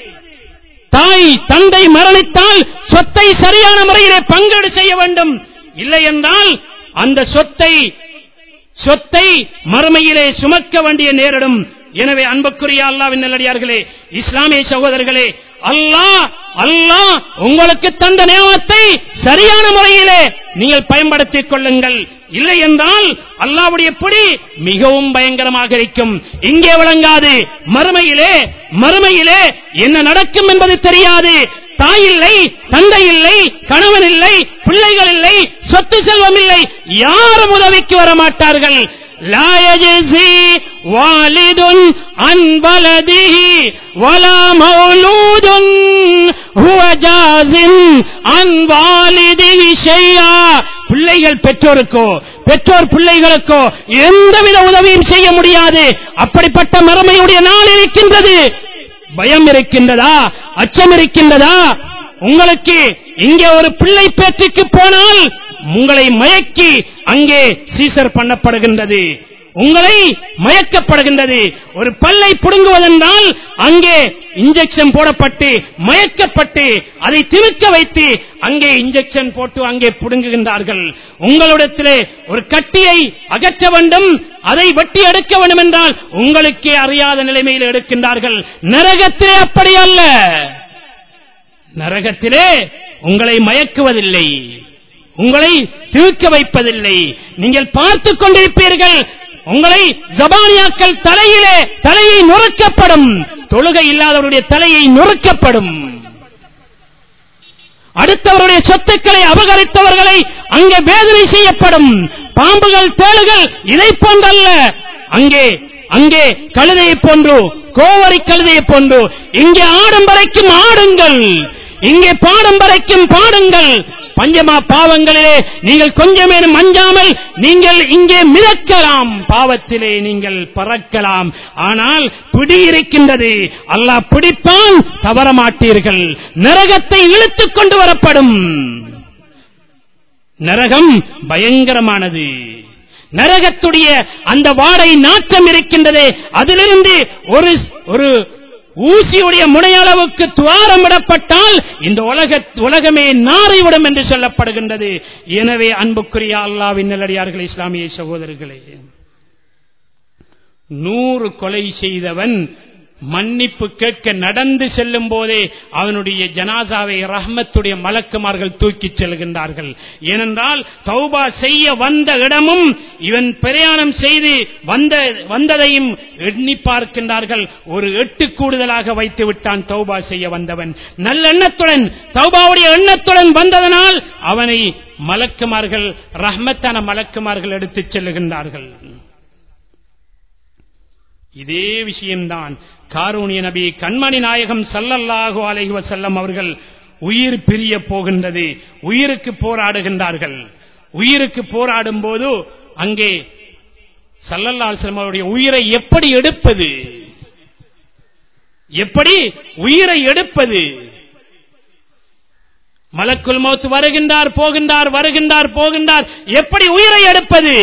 தாய் தந்தை மரணித்தால் சொத்தை சரியான முறையிலே பங்கீடு செய்ய வேண்டும் இல்லை என்றால் அந்த சொத்தை சொத்தை மறுமையிலே சுமக்க வேண்டிய நேரிடும் எனவே அன்புக்குரிய அல்லாவின் நல்லடியார்களே இஸ்லாமிய சகோதரர்களே அல்லாஹ் அல்லாஹ் உங்களுக்கு தந்த நியமத்தை சரியான முறையிலே நீங்கள் பயன்படுத்திக் கொள்ளுங்கள் இல்லை என்றால் அல்லாவுடைய பிடி மிகவும் பயங்கரமாக இருக்கும் இங்கே விளங்காது மறுமையிலே மறுமையிலே என்ன நடக்கும் என்பது தெரியாது தாய் இல்லை தந்தை இல்லை கணவன் இல்லை பிள்ளைகள் இல்லை சொத்து செல்வம் இல்லை யாரும் உதவிக்கு வர மாட்டார்கள் لا يجزي والد عن ولده ولا مولود هو جاز عن والده شيئا பிள்ளைகள் பெற்றோருக்கோ பெற்றோர் பிள்ளைகளுக்கோ எந்தவித உதவியும் செய்ய முடியாது அப்படிப்பட்ட மறுமையுடைய நாள் இருக்கின்றது பயம் இருக்கின்றதா அச்சம் இருக்கின்றதா உங்களுக்கு இங்கே ஒரு பிள்ளை பேச்சுக்கு போனால் உங்களை மயக்கி அங்கே சீசர் பண்ணப்படுகின்றது உங்களை மயக்கப்படுகின்றது ஒரு பல்லை புடுங்குவதென்றால் அங்கே இன்ஜெக்ஷன் போடப்பட்டு மயக்கப்பட்டு அதை திமிக்க வைத்து அங்கே இன்ஜெக்ஷன் போட்டு அங்கே புடுங்குகின்றார்கள் உங்களிடத்திலே ஒரு கட்டியை அகற்ற வேண்டும் அதை வெட்டி எடுக்க வேண்டும் என்றால் உங்களுக்கே அறியாத நிலைமையில் எடுக்கின்றார்கள் நரகத்திலே அப்படி அல்ல நரகத்திலே உங்களை மயக்குவதில்லை உங்களை தீர்க்க வைப்பதில்லை நீங்கள் பார்த்துக் கொண்டிருப்பீர்கள் உங்களை ஜபானியாக்கள் தலையிலே தலையை நொறுக்கப்படும் தொழுகை இல்லாதவருடைய தலையை நொறுக்கப்படும் அடுத்தவருடைய சொத்துக்களை அபகரித்தவர்களை அங்கே வேதனை செய்யப்படும் பாம்புகள் தேளுகள் இதை போன்றல்ல அங்கே அங்கே கழுதையை போன்று கோவரி கழுதையை போன்று இங்கே ஆடும் வரைக்கும் ஆடுங்கள் இங்கே பாடும் வரைக்கும் பாடுங்கள் பஞ்சமா பாவங்களிலே நீங்கள் கொஞ்சமேனும் அஞ்சாமல் நீங்கள் இங்கே மிதக்கலாம் பாவத்திலே நீங்கள் பறக்கலாம் ஆனால் பிடி இருக்கின்றது அல்லாஹ் பிடிப்பான் தவற மாட்டீர்கள் நரகத்தை இழுத்துக் கொண்டு வரப்படும் நரகம் பயங்கரமானது நரகத்துடைய அந்த வாடை நாட்டம் இருக்கின்றதே அதிலிருந்து ஒரு ஒரு ஊசியுடைய முனையளவுக்கு துவாரம் விடப்பட்டால் இந்த உலக உலகமே நாறிவிடும் என்று சொல்லப்படுகின்றது எனவே அன்புக்குரிய அல்லாவின் நல்லடியார்கள் இஸ்லாமிய சகோதரர்களே நூறு கொலை செய்தவன் மன்னிப்பு கேட்க நடந்து செல்லும் போதே அவனுடைய ஜனாசாவை ரஹ்மத்துடைய மலக்குமார்கள் தூக்கிச் செல்கின்றார்கள் ஏனென்றால் தௌபா செய்ய வந்த இடமும் இவன் பிரயாணம் செய்து வந்த வந்ததையும் எண்ணி பார்க்கின்றார்கள் ஒரு எட்டு கூடுதலாக வைத்து விட்டான் தௌபா செய்ய வந்தவன் நல்லெண்ணத்துடன் தௌபாவுடைய எண்ணத்துடன் வந்ததனால் அவனை மலக்குமார்கள் ரஹ்மத்தான மலக்குமார்கள் எடுத்துச் செல்லுகின்றார்கள் இதே விஷயம்தான் காரூணிய நபி கண்மணி நாயகம் சல்லல்லாஹு அலைஹி வஸல்லம் அவர்கள் உயிர் பிரிய போகின்றது உயிருக்கு போராடுகின்றார்கள் உயிருக்கு போராடும் போது அங்கே சல்லல்லா அலிஸ்லாம் அவருடைய உயிரை எப்படி எடுப்பது எப்படி உயிரை எடுப்பது மலக்குல் மௌத் வருகின்றார் போகின்றார் வருகின்றார் போகின்றார் எப்படி உயிரை எடுப்பது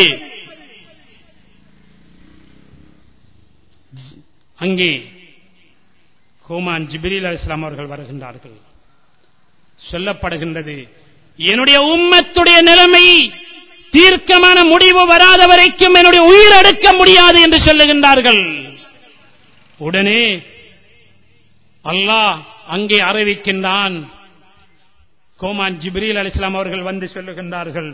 அங்கே கோமான் ஜிபிரில் அலிஸ்லாம் அவர்கள் வருகின்றார்கள் சொல்லப்படுகின்றது என்னுடைய உம்மத்துடைய நிலைமை தீர்க்கமான முடிவு வராத வரைக்கும் என்னுடைய உயிர் எடுக்க முடியாது என்று சொல்லுகின்றார்கள் உடனே அல்லாஹ் அங்கே அறிவிக்கின்றான் கோமான் ஜிப்ரீல் அலிஸ்லாம் அவர்கள் வந்து சொல்லுகின்றார்கள்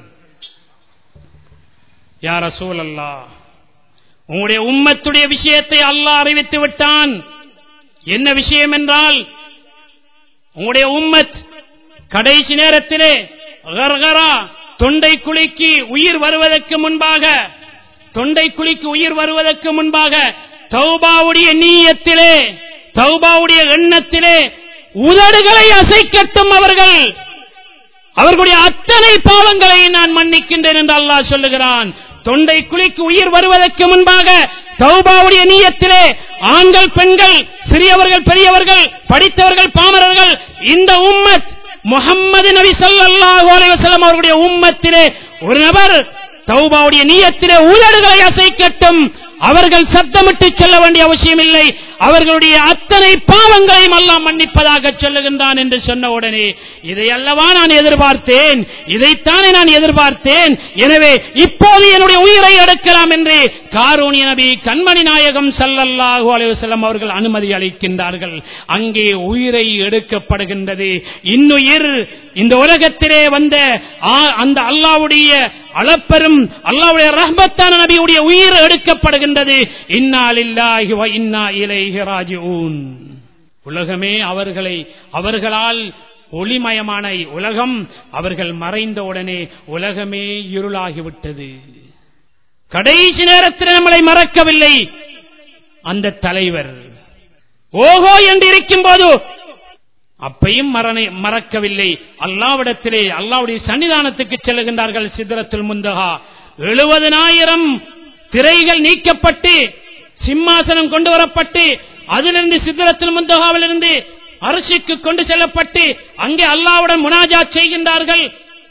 யார் ரசூல் அல்லா உங்களுடைய உம்மத்துடைய விஷயத்தை அல்லாஹ் அறிவித்து விட்டான் என்ன விஷயம் என்றால் உங்களுடைய உம்மத் கடைசி நேரத்திலே கர்கரா தொண்டை குழிக்கு உயிர் வருவதற்கு முன்பாக தொண்டை குழிக்கு உயிர் வருவதற்கு முன்பாக தௌபாவுடைய நீயத்திலே தௌபாவுடைய எண்ணத்திலே உதடுகளை அசைக்கட்டும் அவர்கள் அவர்களுடைய அத்தனை பாவங்களை நான் மன்னிக்கின்றேன் என்று அல்லாஹ் சொல்லுகிறான் தொண்டை குழிக்கு உயிர் வருவதற்கு முன்பாக தௌபாவுடைய நீயத்திலே ஆண்கள் பெண்கள் சிறியவர்கள் பெரியவர்கள் படித்தவர்கள் பாமரர்கள் இந்த உம்மத் முகம்மது நபி ஸல்லல்லாஹு அலைஹி வஸல்லம் அவருடைய உம்மத்திலே ஒரு நபர் தௌபாவுடைய நீயத்திலே உதடுகளை அசைக்கட்டும் அவர்கள் சத்தமிட்டு சொல்ல வேண்டிய அவசியம் இல்லை அவர்களுடைய அத்தனை பாவங்களையும் எல்லாம் மன்னிப்பதாக சொல்லுகின்றான் என்று சொன்ன உடனே இதை அல்லவா நான் எதிர்பார்த்தேன் இதைத்தானே நான் எதிர்பார்த்தேன் எனவே இப்போது என்னுடைய உயிரை எடுக்கலாம் என்று காரூணிய நபி கண்மணி நாயகம் சல்லல்லாஹு அலைஹி வஸல்லம் அவர்கள் அனுமதி அளிக்கின்றார்கள் அங்கே உயிரை எடுக்கப்படுகின்றது இன்னுயிர் இந்த உலகத்திலே வந்த ஆ- அந்த அல்லாவுடைய அளப்பெரும் அல்லாவுடைய ரஹ்மத்தான நபியுடைய உயிர் எடுக்கப்படுகின்றது இன்னா லில்லாஹி வ இன்னா இலைஹி ராஜிஊன் உலகமே அவர்களை அவர்களால் ஒளிமயமான உலகம் அவர்கள் மறைந்த உடனே உலகமே இருளாகிவிட்டது கடைசி நேரத்தில் நம்மளை மறக்கவில்லை அந்த தலைவர் ஓஹோ என்று இருக்கும் போது அப்பையும் மரணை மறக்கவில்லை அல்லாவிடத்திலே அல்லாவுடைய சன்னிதானத்துக்கு செல்லுகின்றார்கள் சிதறத்துல் முந்தகா எழுபதனாயிரம் திரைகள் நீக்கப்பட்டு சிம்மாசனம் கொண்டு வரப்பட்டு அதிலிருந்து சித்திரத்தில் முந்தகாவிலிருந்து அரசுக்கு கொண்டு செல்லப்பட்டு அங்கே அல்லாவுடன் முனாஜாத் செய்கின்றார்கள்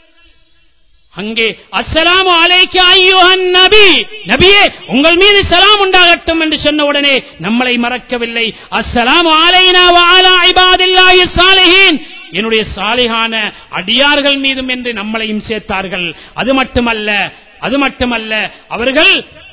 அங்கே அஸ்ஸலாமு அலைக்க ஐயுஹன் நபி நபியே உங்கள் மீது சலாம் உண்டாகட்டும் என்று சொன்ன உடனே நம்மளை மறக்கவில்லை அஸ்ஸலாமு அலைனா வ அலா இபாதில்லாஹி ஸாலிஹீன் என்னுடைய சாலிகான அடியார்கள் மீதும் என்று நம்மளையும் சேர்த்தார்கள் அது மட்டுமல்ல அது மட்டுமல்ல அவர்கள்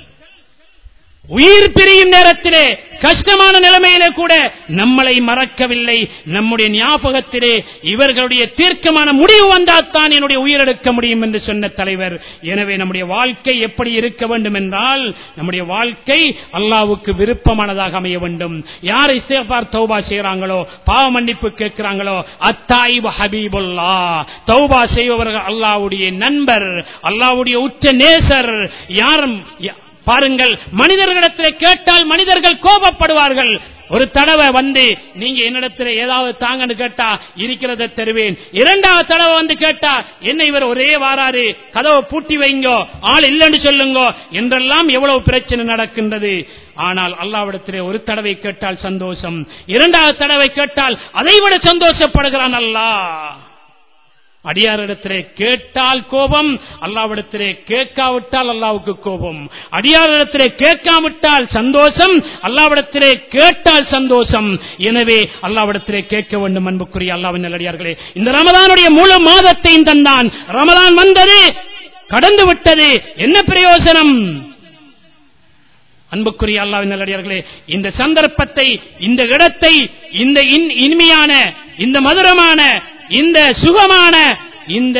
உயிர் பிரியும் நேரத்திலே கஷ்டமான நிலைமையிலே கூட நம்மளை மறக்கவில்லை நம்முடைய ஞாபகத்திலே இவர்களுடைய தீர்க்கமான முடிவு வந்தால்தான் என்னுடைய உயிரெடுக்க முடியும் என்று சொன்ன தலைவர் எனவே நம்முடைய வாழ்க்கை எப்படி இருக்க வேண்டும் என்றால் நம்முடைய வாழ்க்கை அல்லாவுக்கு விருப்பமானதாக அமைய வேண்டும் யார் இஸ்திஃபார் தௌபா செய்யறாங்களோ பாவ மன்னிப்பு கேட்கிறாங்களோ அத்தாயிப் ஹபீபுல்லா தௌபா செய்பவர்கள் அல்லாவுடைய நண்பர் அல்லாவுடைய உச்ச நேசர் யாரும் யா- பாருங்கள் மனிதர்களிடத்தில் கேட்டால் மனிதர்கள் கோபப்படுவார்கள் ஒரு தடவை வந்து நீங்க என்னிடத்துல ஏதாவது தாங்கன்னு கேட்டா இருக்கிறத தருவேன் இரண்டாவது தடவை வந்து கேட்டா என்ன இவர் ஒரே வாராரு கதவை பூட்டி வைங்கோ ஆள் இல்லைன்னு சொல்லுங்க என்றெல்லாம் எவ்வளவு பிரச்சனை நடக்கின்றது ஆனால் அல்லாவிடத்திலே ஒரு தடவை கேட்டால் சந்தோஷம் இரண்டாவது தடவை கேட்டால் அதை விட சந்தோஷப்படுகிறான் அல்லாஹ் அடியாரிடத்திலே கேட்டால் கோபம் அல்லாவிடத்திலே கேட்காவிட்டால் அல்லாவுக்கு கோபம் அடியாரிடத்திலே கேட்காவிட்டால் சந்தோஷம் அல்லாவிடத்திலே கேட்டால் சந்தோஷம் எனவே அல்லாவிடத்திலே கேட்க வேண்டும் அன்புக்குரிய அல்லாவின் நல்லடியார்களே இந்த ரமதானுடைய முழு மாதத்தையும் தந்தான் ரமதான் வந்தது கடந்து விட்டது என்ன பிரயோஜனம் அன்புக்குரிய அல்லாவின் நல்லடியார்களே இந்த சந்தர்ப்பத்தை இந்த இடத்தை இந்த இன்- இனிமையான இந்த மதுரமான இந்த சுகமான இந்த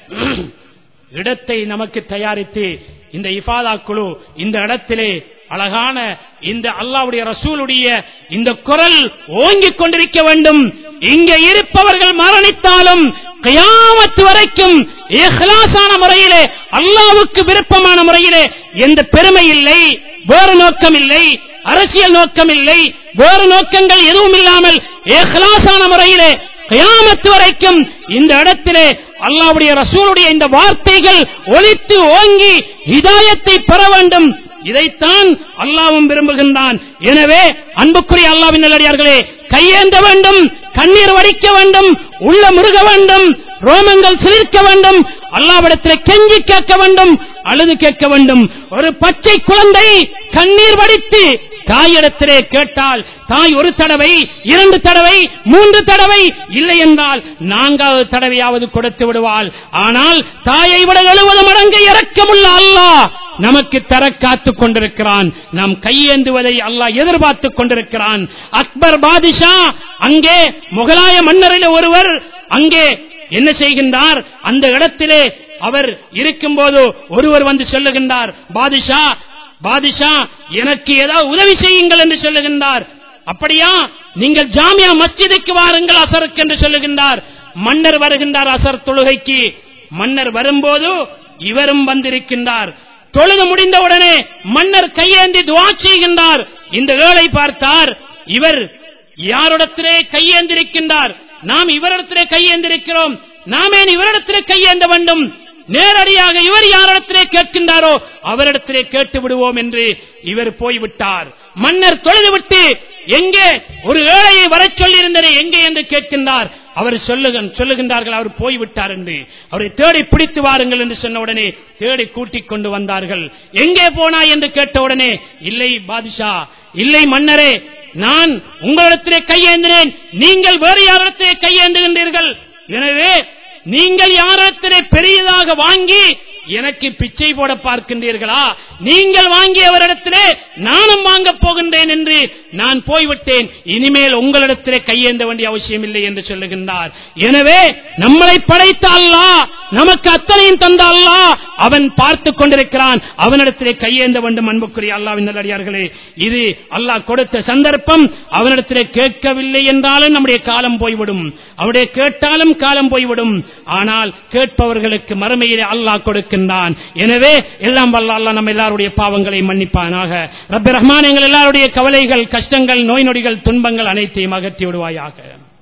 இடத்தை நமக்கு தயாரித்து இந்த இஃபாதா குழு இந்த இடத்திலே அழகான இந்த அல்லாவுடைய ரசூலுடைய இந்த குரல் ஓங்கிக் கொண்டிருக்க வேண்டும் இங்கே இருப்பவர்கள் மரணித்தாலும் கயாமத்து வரைக்கும் இஹ்லாஸான முறையிலே அல்லாவுக்கு விருப்பமான முறையிலே எந்த பெருமை இல்லை வேறு நோக்கம் இல்லை அரசியல் நோக்கம் இல்லை வேறு நோக்கங்கள் எதுவும் இல்லாமல் இஹ்லாஸான முறையிலே கயாமத்து வரைக்கும் இந்த இடத்திலே அல்லாவுடைய ரசூலுடைய இந்த வார்த்தைகள் ஒலித்து ஓங்கி ஹிதாயத்தை பெற வேண்டும் இதைத்தான் அல்லாவும் விரும்புகின்றான் எனவே அன்புக்குரிய அல்லாவின் நல்லடியார்களே கையேந்த வேண்டும் கண்ணீர் வடிக்க வேண்டும் உள்ள முருக வேண்டும் ரோமங்கள் சிலிர்க்க வேண்டும் அல்லாவிடத்தில் கெஞ்சி கேட்க வேண்டும் அழுது கேட்க வேண்டும் ஒரு பச்சை குழந்தை கண்ணீர் வடித்து தாயிடத்திலே கேட்டால் தாய் ஒரு தடவை இரண்டு தடவை மூன்று தடவை இல்லை என்றால் நான்காவது தடவையாவது கொடுத்து விடுவாள் ஆனால் தாயை விட எழுபது மடங்கு இறக்கமுள்ள அல்லாஹ் நமக்கு தர காத்துக் கொண்டிருக்கிறான் நாம் கையேந்துவதை அல்லாஹ் எதிர்பார்த்துக் கொண்டிருக்கிறான் அக்பர் பாதிஷா அங்கே முகலாய மன்னரில் ஒருவர் அங்கே என்ன செய்கின்றார் அந்த இடத்திலே அவர் இருக்கும்போது ஒருவர் வந்து சொல்லுகின்றார் பாதிஷா பாதிஷா எனக்கு ஏதாவது உதவி செய்யுங்கள் என்று சொல்லுகின்றார் அப்படியா நீங்கள் ஜாமியா மஸ்ஜிதுக்கு வாருங்கள் அசருக்கு என்று சொல்லுகின்றார் மன்னர் வருகின்றார் அசர் தொழுகைக்கு மன்னர் வரும்போது இவரும் வந்திருக்கின்றார் தொழுது முடிந்தவுடனே மன்னர் கையேந்தி துவா செய்கின்றார் இந்த ஏழை பார்த்தார் இவர் யாரிடத்திலே கையேந்திருக்கின்றார் நாம் இவரிடத்திலே கையேந்திருக்கிறோம் நாமே இவரிடத்திலே கையேந்த வேண்டும் நேரடியாக இவர் யாரிடத்திலே கேட்கின்றாரோ அவரிடத்திலே கேட்டு விடுவோம் என்று இவர் போய்விட்டார் மன்னர் தொழுது விட்டு எங்கே ஒரு ஏழையை வரச் சொல்லியிருந்தனே எங்கே என்று கேட்கின்றார் அவர் சொல்லுக சொல்லுகின்றார்கள் அவர் போய்விட்டார் என்று அவரை தேடி பிடித்து வாருங்கள் என்று சொன்ன உடனே தேடி கூட்டிக் கொண்டு வந்தார்கள் எங்கே போனாய் என்று கேட்ட உடனே இல்லை பாதுஷா இல்லை மன்னரே நான் உங்களிடத்திலே கையேந்தினேன் நீங்கள் வேறு யாரிடத்திலே கையேந்துகின்றீர்கள் எனவே நீங்கள் யாரிடத்திலே பெரியதாக வாங்கி எனக்கு பிச்சை போட பார்க்கின்றீர்களா நீங்கள் வாங்கியவரிடத்திலே நானும் வாங்க போகின்றேன் என்று நான் போய்விட்டேன் இனிமேல் உங்களிடத்திலே கையேந்த வேண்டிய அவசியம் இல்லை என்று சொல்லுகின்றார் எனவே நம்மளை படைத்த அல்லாஹ் நமக்கு அத்தனையும் தந்த அல்லாஹ் அவன் பார்த்து கொண்டிருக்கிறான் அவனிடத்திலே கையேந்த வேண்டும் அன்புக்குரிய அல்லாவின் நல்லடியார்களே இது அல்லாஹ் கொடுத்த சந்தர்ப்பம் அவனிடத்திலே கேட்கவில்லை என்றாலும் நம்முடைய காலம் போய்விடும் அவருடைய கேட்டாலும் காலம் போய்விடும் ஆனால் கேட்பவர்களுக்கு மறுமையிலே அல்லாஹ் கொடுக்கின்றான் எனவே எல்லாம் வல்ல அல்லாஹ் நம்ம எல்லாருடைய பாவங்களை மன்னிப்பானாக ரப்பி ரஹ்மான் எங்கள் எல்லாருடைய கவலைகள் கஷ்டங்கள் நோய் நொடிகள் துன்பங்கள் அனைத்தையும் அகற்றி விடுவாயாக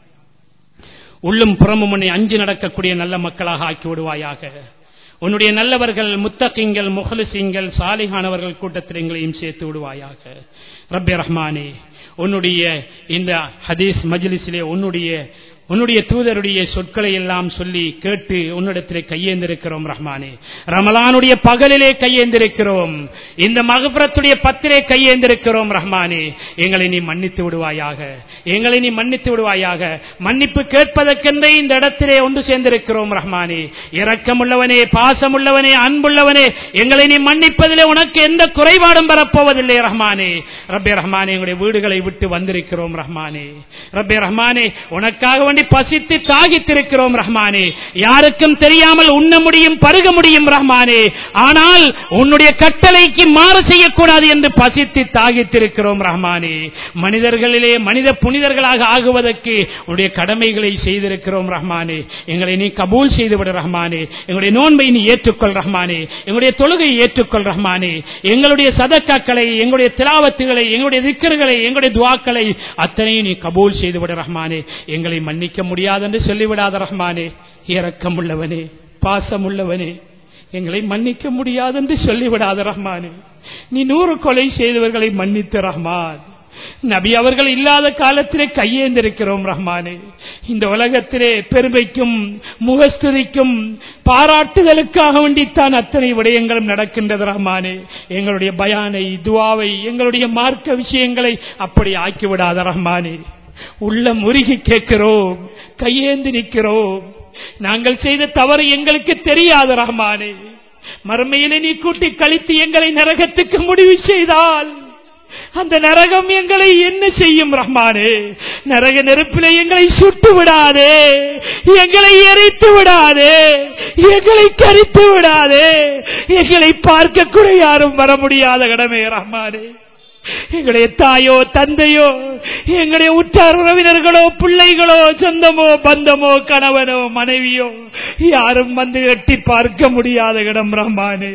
உள்ளும் புறமும் உன்னை அஞ்சு நடக்கக்கூடிய நல்ல மக்களாக ஆக்கி விடுவாயாக உன்னுடைய நல்லவர்கள் முத்தகிங்கள் முகலிசிங்கள் சாலிகானவர்கள் கூட்டத்தில் எங்களையும் சேர்த்து விடுவாயாக ரப்பி ரஹ்மானே உன்னுடைய இந்த ஹதீஸ் மஜ்லிஸிலே உன்னுடைய உன்னுடைய தூதருடைய சொற்களை எல்லாம் சொல்லி கேட்டு உன்னிடத்திலே கையேந்திருக்கிறோம் ரஹ்மானே ரமலானுடைய பகலிலே கையேந்திருக்கிறோம் இந்த மகபுரத்துடைய பத்திலே கையேந்திருக்கிறோம் ரஹ்மானே எங்களை நீ மன்னித்து விடுவாயாக எங்களை நீ மன்னித்து விடுவாயாக மன்னிப்பு கேட்பதற்கென்றே இந்த இடத்திலே ஒன்று சேர்ந்திருக்கிறோம் ரஹ்மானே இரக்கமுள்ளவனே பாசமுள்ளவனே அன்புள்ளவனே எங்களை நீ மன்னிப்பதிலே உனக்கு எந்த குறைபாடும் வரப்போவதில்லை ரஹ்மானே ரப்பே ரஹ்மானே எங்களுடைய வீடுகளை விட்டு வந்திருக்கிறோம் ரஹ்மானே ரப்பே ரஹ்மானே உனக்காக வேண்டி வேண்டி பசித்து தாகித்திருக்கிறோம் ரஹ்மானே யாருக்கும் தெரியாமல் உண்ண முடியும் பருக முடியும் ரஹ்மானே ஆனால் உன்னுடைய கட்டளைக்கு மாறு செய்யக்கூடாது என்று பசித்து தாகித்திருக்கிறோம் ரஹ்மானே மனிதர்களிலே மனித புனிதர்களாக ஆகுவதற்கு உன்னுடைய கடமைகளை செய்திருக்கிறோம் ரஹ்மானே எங்களை நீ கபூல் செய்துவிட ரஹ்மானே எங்களுடைய நோன்பை நீ ஏற்றுக்கொள் ரஹ்மானே எங்களுடைய தொழுகை ஏற்றுக்கொள் ரஹ்மானே எங்களுடைய சதக்காக்களை எங்களுடைய திலாவத்துகளை எங்களுடைய திக்கர்களை எங்களுடைய துவாக்களை அத்தனையும் நீ கபூல் செய்துவிட ரஹ்மானே எங்களை மன்னிக்க முடியாது என்று சொல்லிவிடாத ரஹ்மானே இரக்கம் உள்ளவனே பாசம் உள்ளவனே எங்களை மன்னிக்க முடியாது என்று சொல்லிவிடாத ரஹ்மானே நீ நூறு கொலை செய்தவர்களை மன்னித்த ரஹ்மான் நபி அவர்கள் இல்லாத காலத்திலே கையேந்திருக்கிறோம் ரஹ்மானே இந்த உலகத்திலே பெருமைக்கும் முகஸ்துதிக்கும் பாராட்டுதலுக்காக வேண்டித்தான் அத்தனை விடயங்களும் நடக்கின்றது ரஹ்மானே எங்களுடைய பயானை துவாவை எங்களுடைய மார்க்க விஷயங்களை அப்படி ஆக்கிவிடாத ரஹ்மானே உள்ளம் உருகி கேட்கிறோம் கையேந்தி நிற்கிறோம் நாங்கள் செய்த தவறு எங்களுக்கு தெரியாத ரஹ்மானே மறுமையிலே நீ கூட்டி கழித்து எங்களை நரகத்துக்கு முடிவு செய்தால் அந்த நரகம் எங்களை என்ன செய்யும் ரஹ்மானே நரக நெருப்பிலே எங்களை சுட்டு விடாதே எங்களை எரித்து விடாதே எங்களை கரித்து விடாதே எங்களை பார்க்க கூட யாரும் வர முடியாத கடமை ரஹ்மானே எங்களுடைய தாயோ தந்தையோ எங்களுடைய உற்றார் உறவினர்களோ பிள்ளைகளோ சொந்தமோ பந்தமோ கணவனோ மனைவியோ யாரும் வந்து எட்டி பார்க்க முடியாத இடம் ரஹ்மானே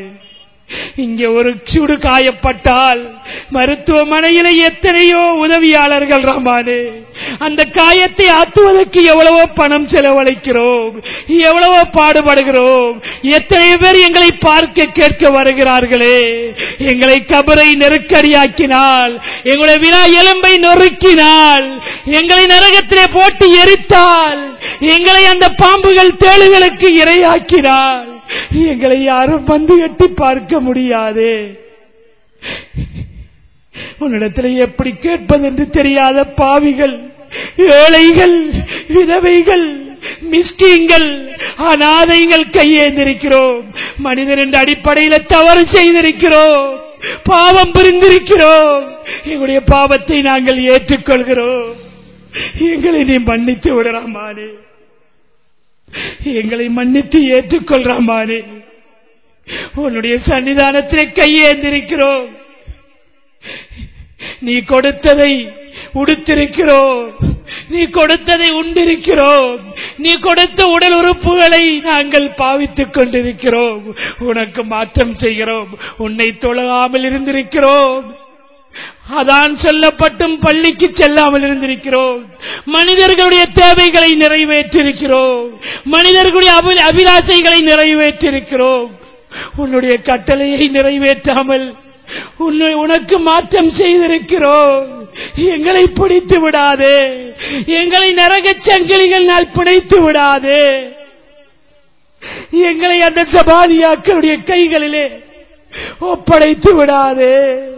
இங்கே ஒரு சூடு காயப்பட்டால் மருத்துவமனையில எத்தனையோ உதவியாளர்கள் ரஹ்மானே அந்த காயத்தை ஆத்துவதற்கு எவ்வளவோ பணம் செலவழிக்கிறோம் எவ்வளவோ பாடுபடுகிறோம் எத்தனை பேர் எங்களை பார்க்க கேட்க வருகிறார்களே எங்களை கபரை நெருக்கடியாக்கினால் எங்களுடைய வினா எலும்பை நொறுக்கினால் எங்களை நரகத்திலே போட்டு எரித்தால் எங்களை அந்த பாம்புகள் தேளுகளுக்கு இரையாக்கினால் எங்களை யாரும் வந்து எட்டி பார்க்க முடியாது உன்னிடத்தில் எப்படி கேட்பது என்று தெரியாத பாவிகள் ஏழைகள் விதவைகள் மிஸ்கீங்கள் அநாதைகள் கையேந்திருக்கிறோம் மனிதன் என்ற அடிப்படையில் தவறு செய்திருக்கிறோம் பாவம் புரிந்திருக்கிறோம் எங்களுடைய பாவத்தை நாங்கள் ஏற்றுக்கொள்கிறோம் எங்களை நீ மன்னித்து விடலாமானே எங்களை மன்னித்து ஏற்றுக்கொள்றாமானே உன்னுடைய சன்னிதானத்திலே கையேந்திருக்கிறோம் நீ கொடுத்ததை உடுத்திருக்கிறோம் நீ கொடுத்ததை உண்டிருக்கிறோம் நீ கொடுத்த உடல் உறுப்புகளை நாங்கள் பாவித்துக் கொண்டிருக்கிறோம் உனக்கு மாற்றம் செய்கிறோம் உன்னை தொழாமல் இருந்திருக்கிறோம் அதான் சொல்லப்பட்டும் பள்ளிக்கு செல்லாமல் இருந்திருக்கிறோம் மனிதர்களுடைய தேவைகளை நிறைவேற்றிருக்கிறோம் மனிதர்களுடைய அபி- அபிலாஷைகளை நிறைவேற்றிருக்கிறோம் உன்னுடைய கட்டளையை நிறைவேற்றாமல் உன்னை உனக்கு மாற்றம் செய்திருக்கிறோம் எங்களை பிடித்து விடாதே எங்களை நரகச் சங்கிலிகள் நாள் பிணைத்து விடாதே எங்களை அந்த சபாலியாக்களுடைய கைகளிலே ஒப்படைத்து விடாதே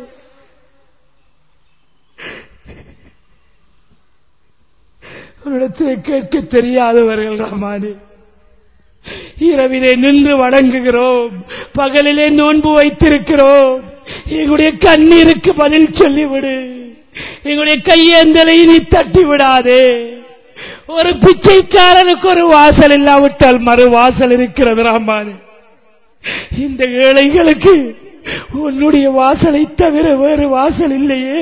உன்னிடத்தில் கேட்க தெரியாதவர்கள் ரஹ்மானே இரவிலே நின்று வணங்குகிறோம் பகலிலே நோன்பு வைத்திருக்கிறோம் எங்களுடைய கண்ணீருக்கு பதில் சொல்லிவிடு எங்களுடைய கையேந்தலை நீ தட்டி விடாதே ஒரு பிச்சைக்காரனுக்கு ஒரு வாசல் இல்லாவிட்டால் மறு வாசல் இருக்கிறது ராமானே இந்த ஏழைகளுக்கு உன்னுடைய வாசலை தவிர வேறு வாசல் இல்லையே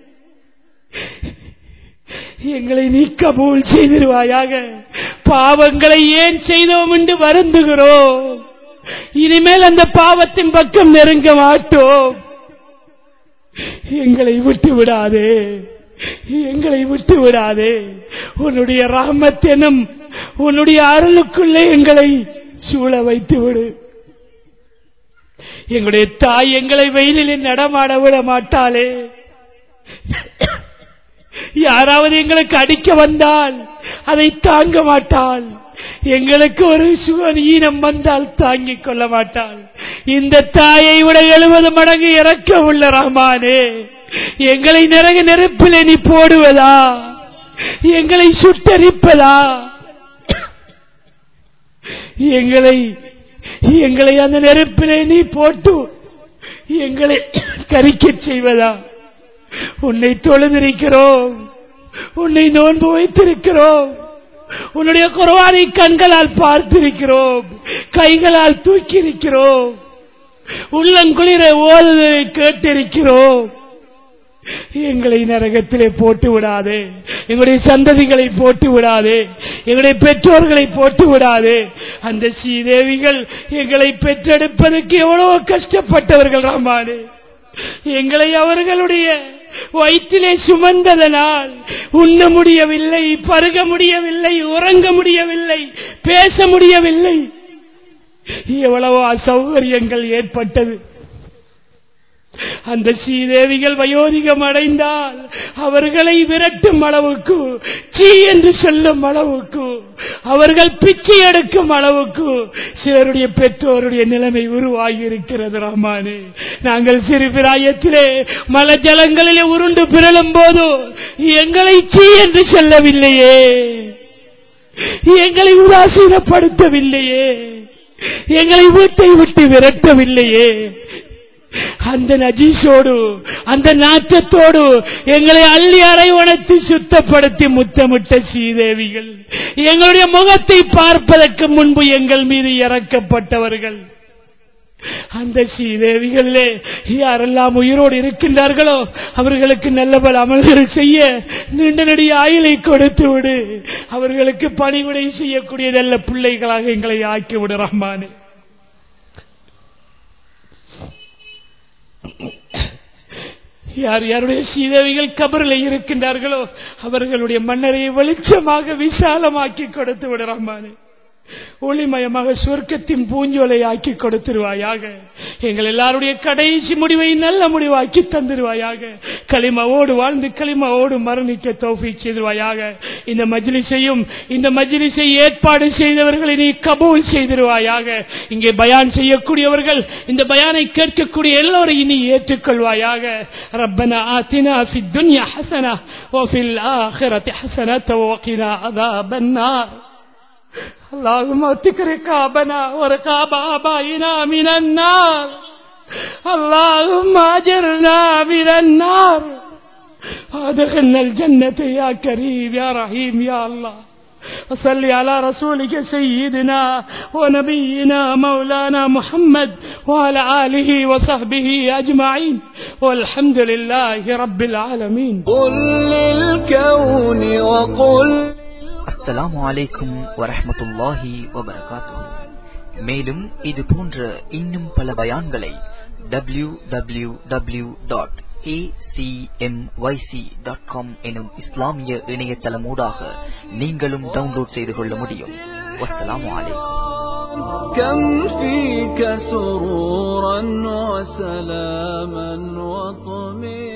எங்களை நீ கபூல் செய்திருவாயாக பாவங்களை ஏன் செய்தோம் என்று வருந்துகிறோம் இனிமேல் அந்த பாவத்தின் பக்கம் நெருங்க மாட்டோம் எங்களை விட்டு விடாதே எங்களை விட்டு விடாதே உன்னுடைய ரஹமத் எனும் உன்னுடைய அருளுக்குள்ளே எங்களை சூழ வைத்து விடு எங்களுடைய தாய் எங்களை வெயிலில் நடமாட விட மாட்டாளே யாராவது எங்களுக்கு அடிக்க வந்தால் அதை தாங்க மாட்டாள் எங்களுக்கு ஒரு சுகர் ஈனம் வந்தால் தாங்கிக் கொள்ள மாட்டாள் இந்த தாயை விட எழுபது மடங்கு இறக்க உள்ள ரஹ்மானே எங்களை நிறகு நெருப்பிலே நீ போடுவதா எங்களை சுட்டரிப்பதா எங்களை எங்களை அந்த நெருப்பிலே நீ போட்டு எங்களை கரிக்கச் செய்வதா உன்னை தொழுதிருக்கிறோம் உன்னை நோன்பு வைத்திருக்கிறோம் உன்னுடைய குர்ஆனை கண்களால் பார்த்திருக்கிறோம் கைகளால் தூக்கியிருக்கிறோம் உள்ளங்குளிர ஓதுதலை கேட்டிருக்கிறோம் எங்களை நரகத்திலே போட்டு விடாதே எங்களுடைய சந்ததிகளை போட்டு விடாதே எங்களுடைய பெற்றோர்களை போட்டு விடாதே அந்த ஸ்ரீதேவிகள் எங்களை பெற்றெடுப்பதற்கு எவ்வளவு கஷ்டப்பட்டவர்கள் ராமானே எங்களை அவர்களுடைய வயிற்றிலே சுமந்ததனால் உண்ண முடியவில்லை பருக முடியவில்லை உறங்க முடியவில்லை பேச முடியவில்லை எவ்வளவோ அசௌகரியங்கள் ஏற்பட்டது அந்த ஸ்ரீதேவிகள் வயோதிகம் அடைந்தால் அவர்களை விரட்டும் அளவுக்கு சீ என்று சொல்லும் அளவுக்கு அவர்கள் பிச்சை எடுக்கும் அளவுக்கு சிலருடைய பெற்றோருடைய நிலைமை உருவாகி இருக்கிறது ராமானே நாங்கள் சிறு பிராயத்திலே மல ஜலங்களிலே உருண்டு பிறழும் போது எங்களை சீ என்று சொல்லவில்லையே எங்களை உதாசீனப்படுத்தவில்லையே எங்களை வீட்டை விட்டு விரட்டவில்லையே அந்த நஜீஷோடு அந்த நாற்றத்தோடு எங்களை அள்ளி அரைவணத்து சுத்தப்படுத்தி முத்தமிட்ட ஸ்ரீதேவிகள் எங்களுடைய முகத்தை பார்ப்பதற்கு முன்பு எங்கள் மீது இறக்கப்பட்டவர்கள் அந்த ஸ்ரீதேவிகளே யாரெல்லாம் உயிரோடு இருக்கின்றார்களோ அவர்களுக்கு நல்ல பல அமல்கள் செய்ய நீண்ட நெடிய ஆயுளை கொடுத்து விடு அவர்களுக்கு பணிவிடை செய்யக்கூடிய நல்ல பிள்ளைகளாக எங்களை ஆக்கி விடு ரஹ்மானே யார் யாருடைய சீதேவிகள் கபரில் இருக்கின்றார்களோ அவர்களுடைய மன்னரையை வெளிச்சமாக விசாலமாக்கி கொடுத்து விடுறாமானே ஒளிமயமாக சுவர்க்கத்தின் பூஞ்சோலை ஆக்கி கொடுத்துருவாயாக எங்கள் எல்லாருடைய கடைசி முடிவை நல்ல முடிவாக்கி தந்துருவாயாக களிமாவோடு வாழ்ந்து களிமாவோடு மரணிக்க தோஃபி செய்திருவாயாக இந்த மஜ்லிஸையும் இந்த மஜ்லிஸை ஏற்பாடு செய்தவர்களை நீ கபூல் செய்திருவாயாக இங்கே பயான் செய்யக்கூடியவர்கள் இந்த பயானை கேட்கக்கூடிய எல்லோரையும் நீ ஏற்றுக்கொள்வாயாக ரப்பனா ஆத்தினா ஃபி துன்யா ஹசனா وفي الآخرة حسنة وقنا عذاب النار اللهم اتك رقابنا ورقاب آبائنا من النار اللهم اجرنا من النار وادخلنا الجنة يا كريم يا رحيم يا الله وصل على رسولك سيدنا ونبينا مولانا محمد وعلى آله وصحبه أجمعين والحمد لله رب العالمين قل للكون وقل அஸ்ஸலாமு அலைக்கும் வரஹ்மத்துல்லாஹி வபரகாத்துஹு மேலும் இது போன்ற இன்னும் பல பயான்களை W W W dot dot com எனும் இஸ்லாமிய இணையதளமூடாக நீங்களும் டவுன்லோட் செய்து கொள்ள முடியும் வஸ்ஸலாமு அலைக்கும் كم فيك سرورا وسلاما وطمئنا